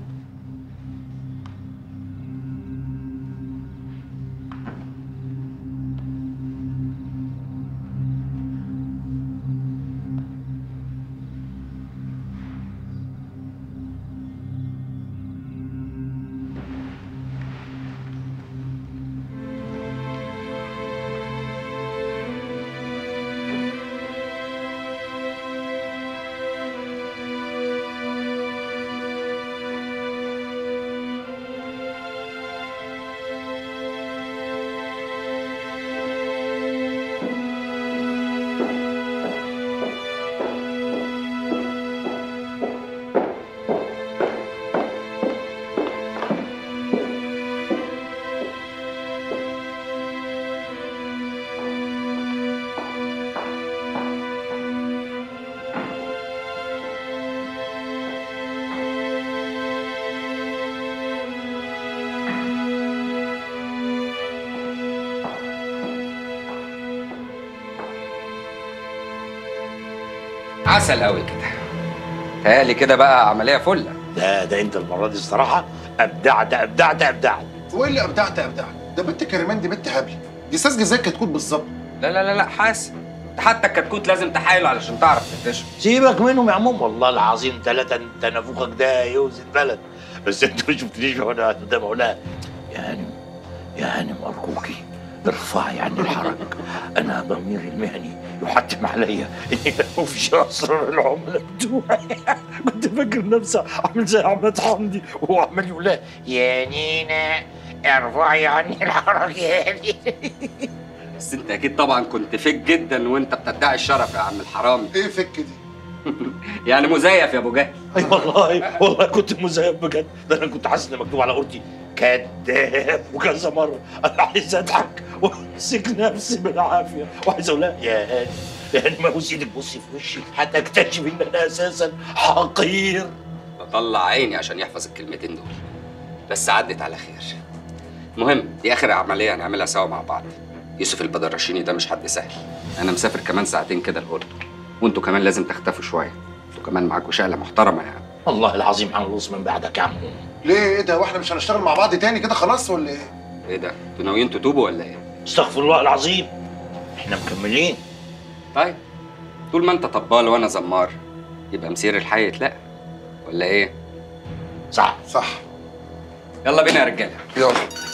عسل قوي كده تهيألي كده بقى عمليه فله
ده ده انت المره دي الصراحه ابدعت ابدعت ابدعت
وايه اللي ابدعت ابدعت ده بنت كريمان دي بنت هبله دي ساذجه زي الكتكوت بالظبط
لا لا لا لا حاسس ده حتى الكتكوت لازم تحايله علشان تعرف تكتشف
سيبك منهم يا عموم والله العظيم ثلاثة انت نافوخك ده يوزن بلد بس انت ما شفتنيش وانا قدام اقولها يعني يعني ارجوكي ارفعي عني الحرج انا ضميري المهني يحتم عليا اني لا افشي اسرار العملاء بتوعي كنت فاكر نفسي عامل زي احمد حمدي وهو عمال يقول لها يا نينا ارفعي عني الحرج يا نينا
بس انت اكيد طبعا كنت فيك جدا وانت بتدعي الشرف يا عم الحرامي
ايه فك دي
يعني مزيف يا ابو جهل
اي والله والله كنت مزيف بجد ده انا كنت حاسس ان مكتوب على قرطي كذاب وكذا مره انا عايز اضحك وامسك نفسي بالعافيه وعايز اقول لها يا هاني يا هاني ما ايدك بصي في وشي هتكتشفي ان انا اساسا حقير
بطلع عيني عشان يحفظ الكلمتين دول بس عدت على خير المهم دي اخر عمليه هنعملها سوا مع بعض يوسف البدرشيني ده مش حد سهل انا مسافر كمان ساعتين كده الاردن وانتوا كمان لازم تختفوا شويه انتوا كمان معاكوا شقله محترمه يعني
والله العظيم هنغوص من بعدك يا عم
ليه ايه ده واحنا مش هنشتغل مع بعض تاني كده خلاص ولا ايه
ايه ده انتوا ناويين تتوبوا ولا ايه
استغفر الله العظيم احنا مكملين
طيب طول ما انت طبال وانا زمار يبقى مسير الحي يتلاقى ولا ايه
صح
صح
يلا بينا يا رجاله
يلا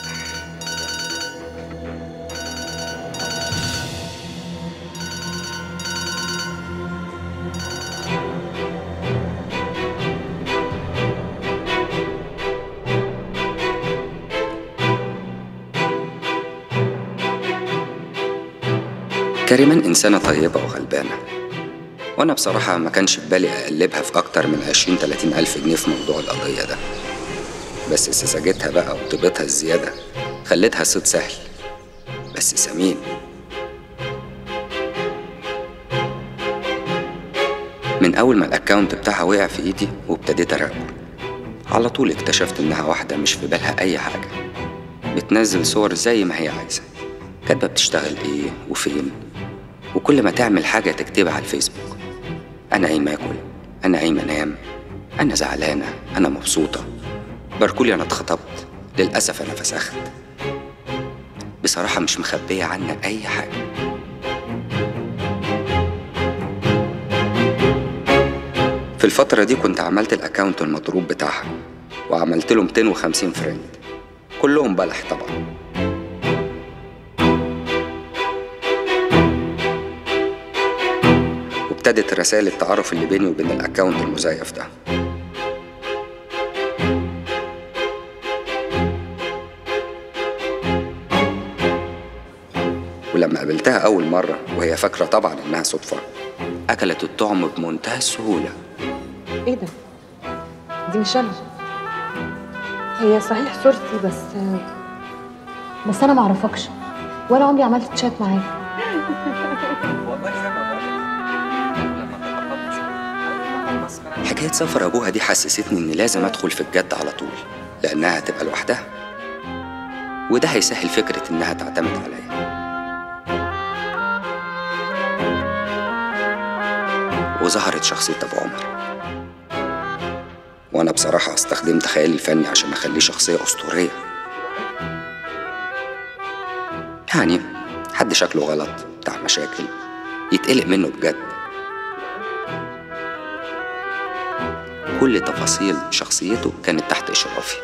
كريمان إنسانة طيبة وغلبانة وأنا بصراحة ما كانش في بالي أقلبها في أكتر من 20 30 ألف جنيه في موضوع القضية ده بس سذاجتها بقى وطيبتها الزيادة خلتها صيد سهل بس سمين من أول ما الأكاونت بتاعها وقع في إيدي وابتديت أراقبه على طول اكتشفت إنها واحدة مش في بالها أي حاجة بتنزل صور زي ما هي عايزة كاتبة بتشتغل إيه وفين وكل ما تعمل حاجة تكتبها على الفيسبوك أنا قايمة آكل أنا قايمة أنام أنا زعلانة أنا مبسوطة باركولي أنا اتخطبت للأسف أنا فسخت بصراحة مش مخبية عنا أي حاجة في الفترة دي كنت عملت الأكاونت المضروب بتاعها وعملت له 250 فريند كلهم بلح طبعا وابتدت رسائل التعارف اللي بيني وبين الأكاونت المزيف ده ولما قابلتها أول مرة وهي فاكرة طبعا إنها صدفة أكلت الطعم بمنتهى السهولة
ايه ده دي مش انا هي صحيح صورتي بس
بس انا معرفكش ولا عمري عملت شات معاك
حكاية سفر أبوها دي حسستني إني لازم أدخل في الجد على طول لأنها هتبقى لوحدها وده هيسهل فكرة إنها تعتمد عليا وظهرت شخصية أبو عمر وأنا بصراحة استخدمت خيالي الفني عشان أخليه شخصية أسطورية يعني حد شكله غلط بتاع مشاكل يتقلق منه بجد كل تفاصيل شخصيته كانت تحت إشرافي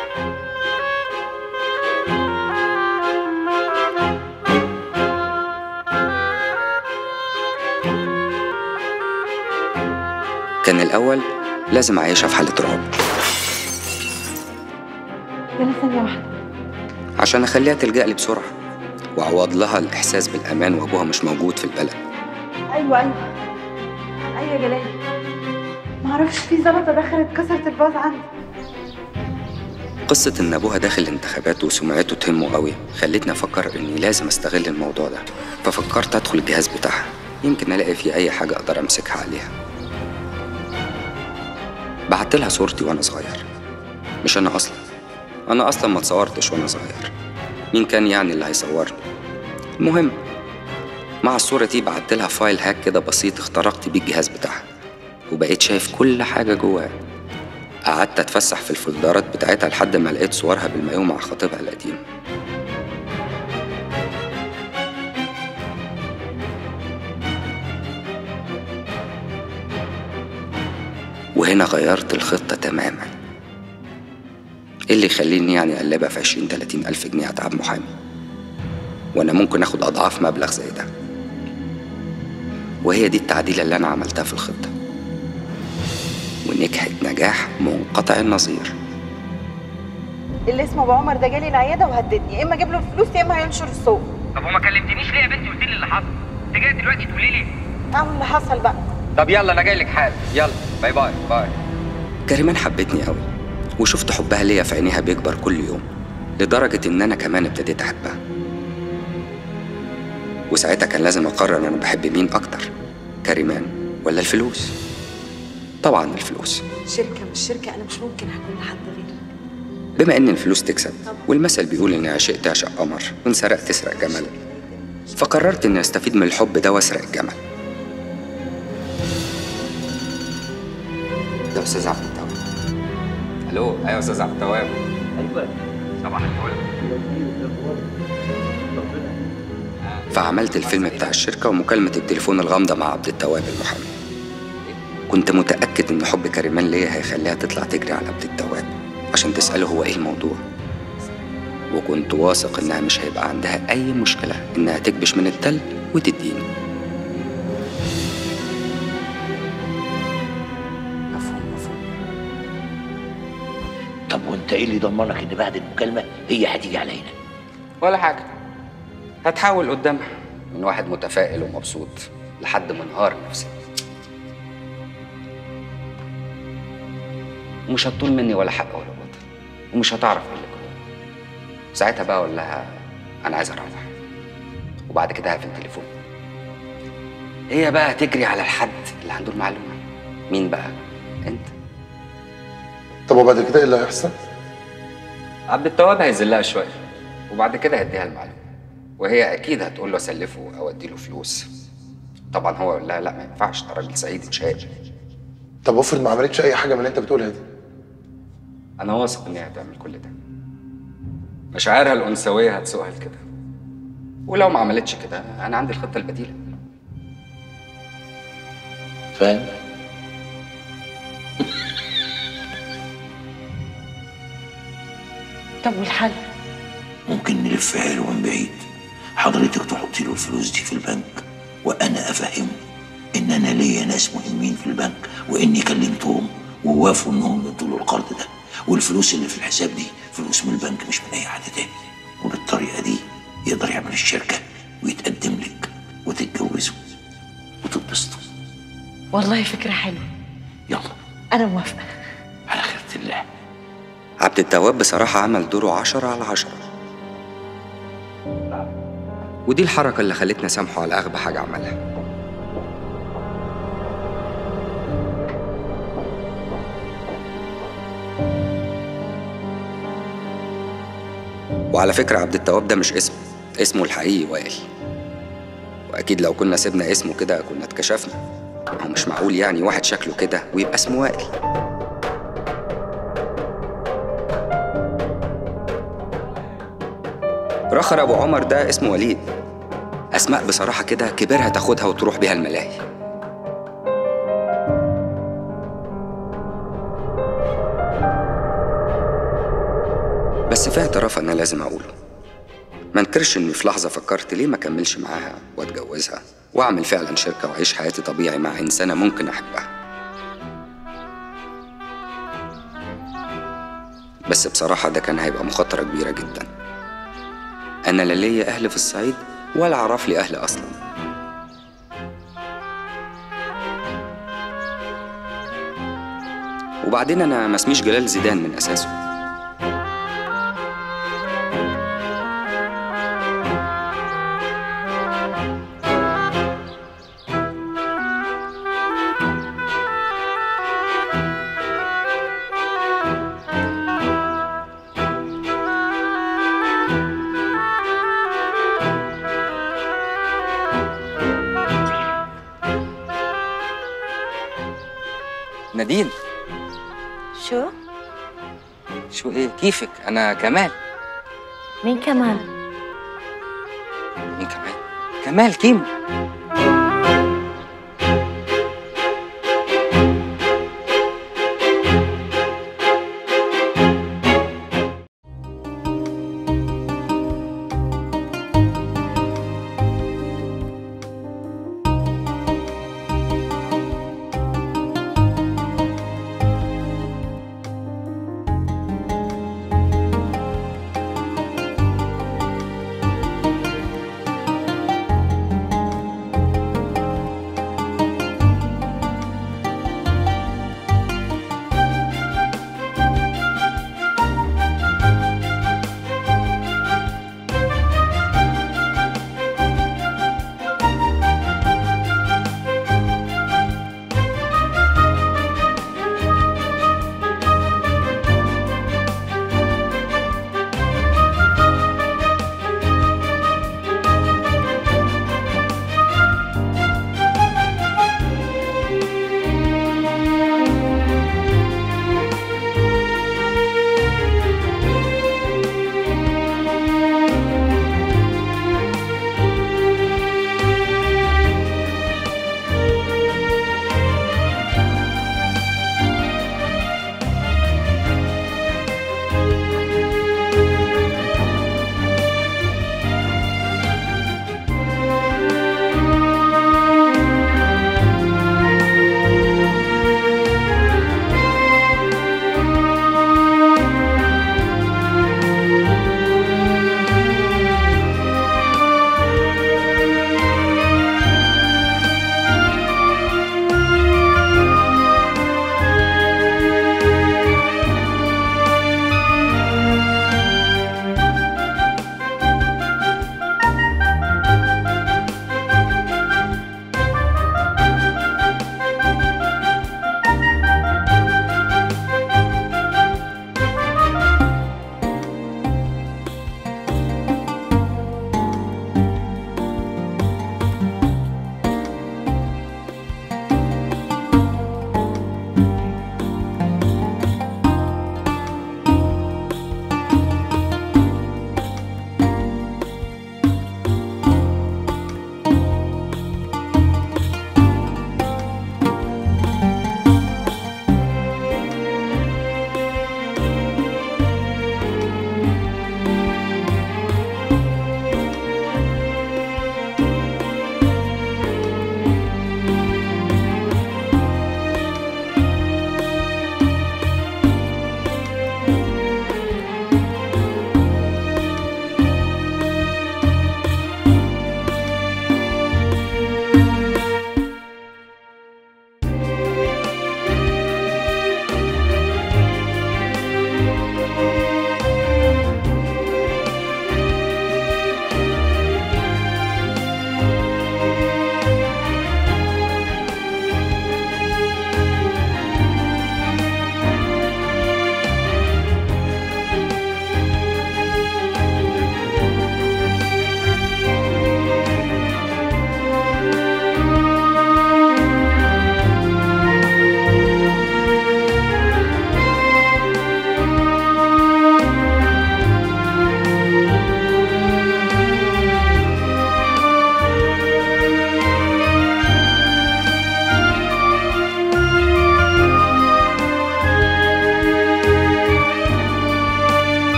كان الأول لازم أعيشها في حالة رعب
يلا ثانية واحدة
عشان أخليها تلجأ لي بسرعة وأعوض لها الإحساس بالأمان وأبوها مش موجود في البلد
ايوه ايوه ايوه يا جلال معرفش في زلطة دخلت كسرت الباص عندي
قصة إن أبوها داخل الانتخابات وسمعته تهمه قوي خلتني أفكر إني لازم أستغل الموضوع ده ففكرت أدخل الجهاز بتاعها يمكن ألاقي فيه أي حاجة أقدر أمسكها عليها بعت لها صورتي وأنا صغير مش أنا أصلا أنا أصلا ما اتصورتش وأنا صغير مين كان يعني اللي هيصورني المهم مع الصورة دي بعت لها فايل هاك كده بسيط اخترقت بيه الجهاز بتاعها وبقيت شايف كل حاجة جواه قعدت اتفسح في الفولدرات بتاعتها لحد ما لقيت صورها بالمايو مع خطيبها القديم وهنا غيرت الخطة تماما ايه اللي يخليني يعني اقلبها في عشرين تلاتين ألف جنيه أتعب محامي وأنا ممكن آخد أضعاف مبلغ زي ده وهي دي التعديلة اللي أنا عملتها في الخطة ونجحت نجاح منقطع النظير
اللي اسمه ابو عمر ده جالي العياده وهددني يا اما اجيب له فلوس يا اما هينشر السوق
طب وما كلمتنيش ليه يا بنتي قلت لي اللي حصل انت جايه دلوقتي تقولي لي
اعمل اللي حصل بقى
طب يلا انا جاي لك حالا يلا باي باي باي
كريمان حبتني قوي وشفت حبها ليا في عينيها بيكبر كل يوم لدرجة إن أنا كمان ابتديت أحبها وساعتها كان لازم أقرر أنا بحب مين أكتر كريمان ولا الفلوس طبعا الفلوس
شركة مش شركة أنا مش ممكن هكون لحد غيرك
بما إن الفلوس تكسب والمثل بيقول إن عشق تعشق قمر وإن سرق تسرق جمل فقررت إني أستفيد من الحب ده وأسرق الجمل ده أستاذ عبد التواب
الو ايوه يا استاذ عبد التواب ايوه صباح الفل
فعملت الفيلم بتاع الشركة ومكالمة التليفون الغامضة مع عبد التواب المحامي كنت متأكد إن حب كريمان ليا هيخليها تطلع تجري على عبد التواب عشان تسأله هو إيه الموضوع وكنت واثق إنها مش هيبقى عندها أي مشكلة إنها تكبش من التل وتديني
طب وانت ايه اللي ضمنك ان بعد المكالمه هي هتيجي علينا
ولا حاجة هتحاول قدامها من واحد متفائل ومبسوط لحد منهار نفسي ومش هتطول مني ولا حق ولا باطل ومش هتعرف ايه اللي جوايا ساعتها بقى اقول لها انا عايز اروح وبعد كده هقفل التليفون هي بقى تجري على الحد اللي عنده المعلومه مين بقى انت
طب وبعد كده ايه اللي هيحصل؟
عبد التواب هيذلها شويه وبعد كده هيديها المعلومه وهي اكيد هتقول له اسلفه او اديله فلوس طبعا هو يقول لها لا ما ينفعش ده راجل صعيدي مش هيقبل
طب افرض ما عملتش اي حاجه من اللي انت بتقولها دي
انا واثق ان هي هتعمل كل ده مشاعرها الانثويه هتسوقها لكده ولو ما عملتش كده انا عندي الخطه البديله
فاهم
طب والحل
ممكن نلفها له من بعيد حضرتك تحطي له الفلوس دي في البنك وانا افهمه ان انا ليا ناس مهمين في البنك واني كلمتهم ووافقوا انهم يدوا له القرض ده والفلوس اللي في الحساب دي فلوس من البنك مش من اي حد تاني وبالطريقه دي يقدر يعمل الشركه ويتقدم لك وتتجوزوا وتتبسطوا
والله فكرة حلوة
يلا
أنا موافقة
على خيرة الله
عبد التواب بصراحه عمل دوره عشرة على عشرة ودي الحركه اللي خلتني اسامحه على اغبى حاجه عملها وعلى فكرة عبد التواب ده مش اسمه اسمه الحقيقي وائل وأكيد لو كنا سيبنا اسمه كده كنا اتكشفنا هو مش معقول يعني واحد شكله كده ويبقى اسمه وائل رخر أبو عمر ده اسمه وليد أسماء بصراحة كده كبرها تاخدها وتروح بيها الملاهي بس في اعتراف أنا لازم أقوله ما انكرش إني في لحظة فكرت ليه ما أكملش معاها وأتجوزها وأعمل فعلا شركة وأعيش حياتي طبيعي مع إنسانة ممكن أحبها بس بصراحة ده كان هيبقى مخاطرة كبيرة جدا أنا لا ليا أهل في الصعيد ولا أعرف لي أهل أصلا وبعدين أنا ما اسميش جلال زيدان من أساسه نادين
شو؟
شو إيه كيفك أنا كمال
مين كمان؟
مين كمال كمال كيمو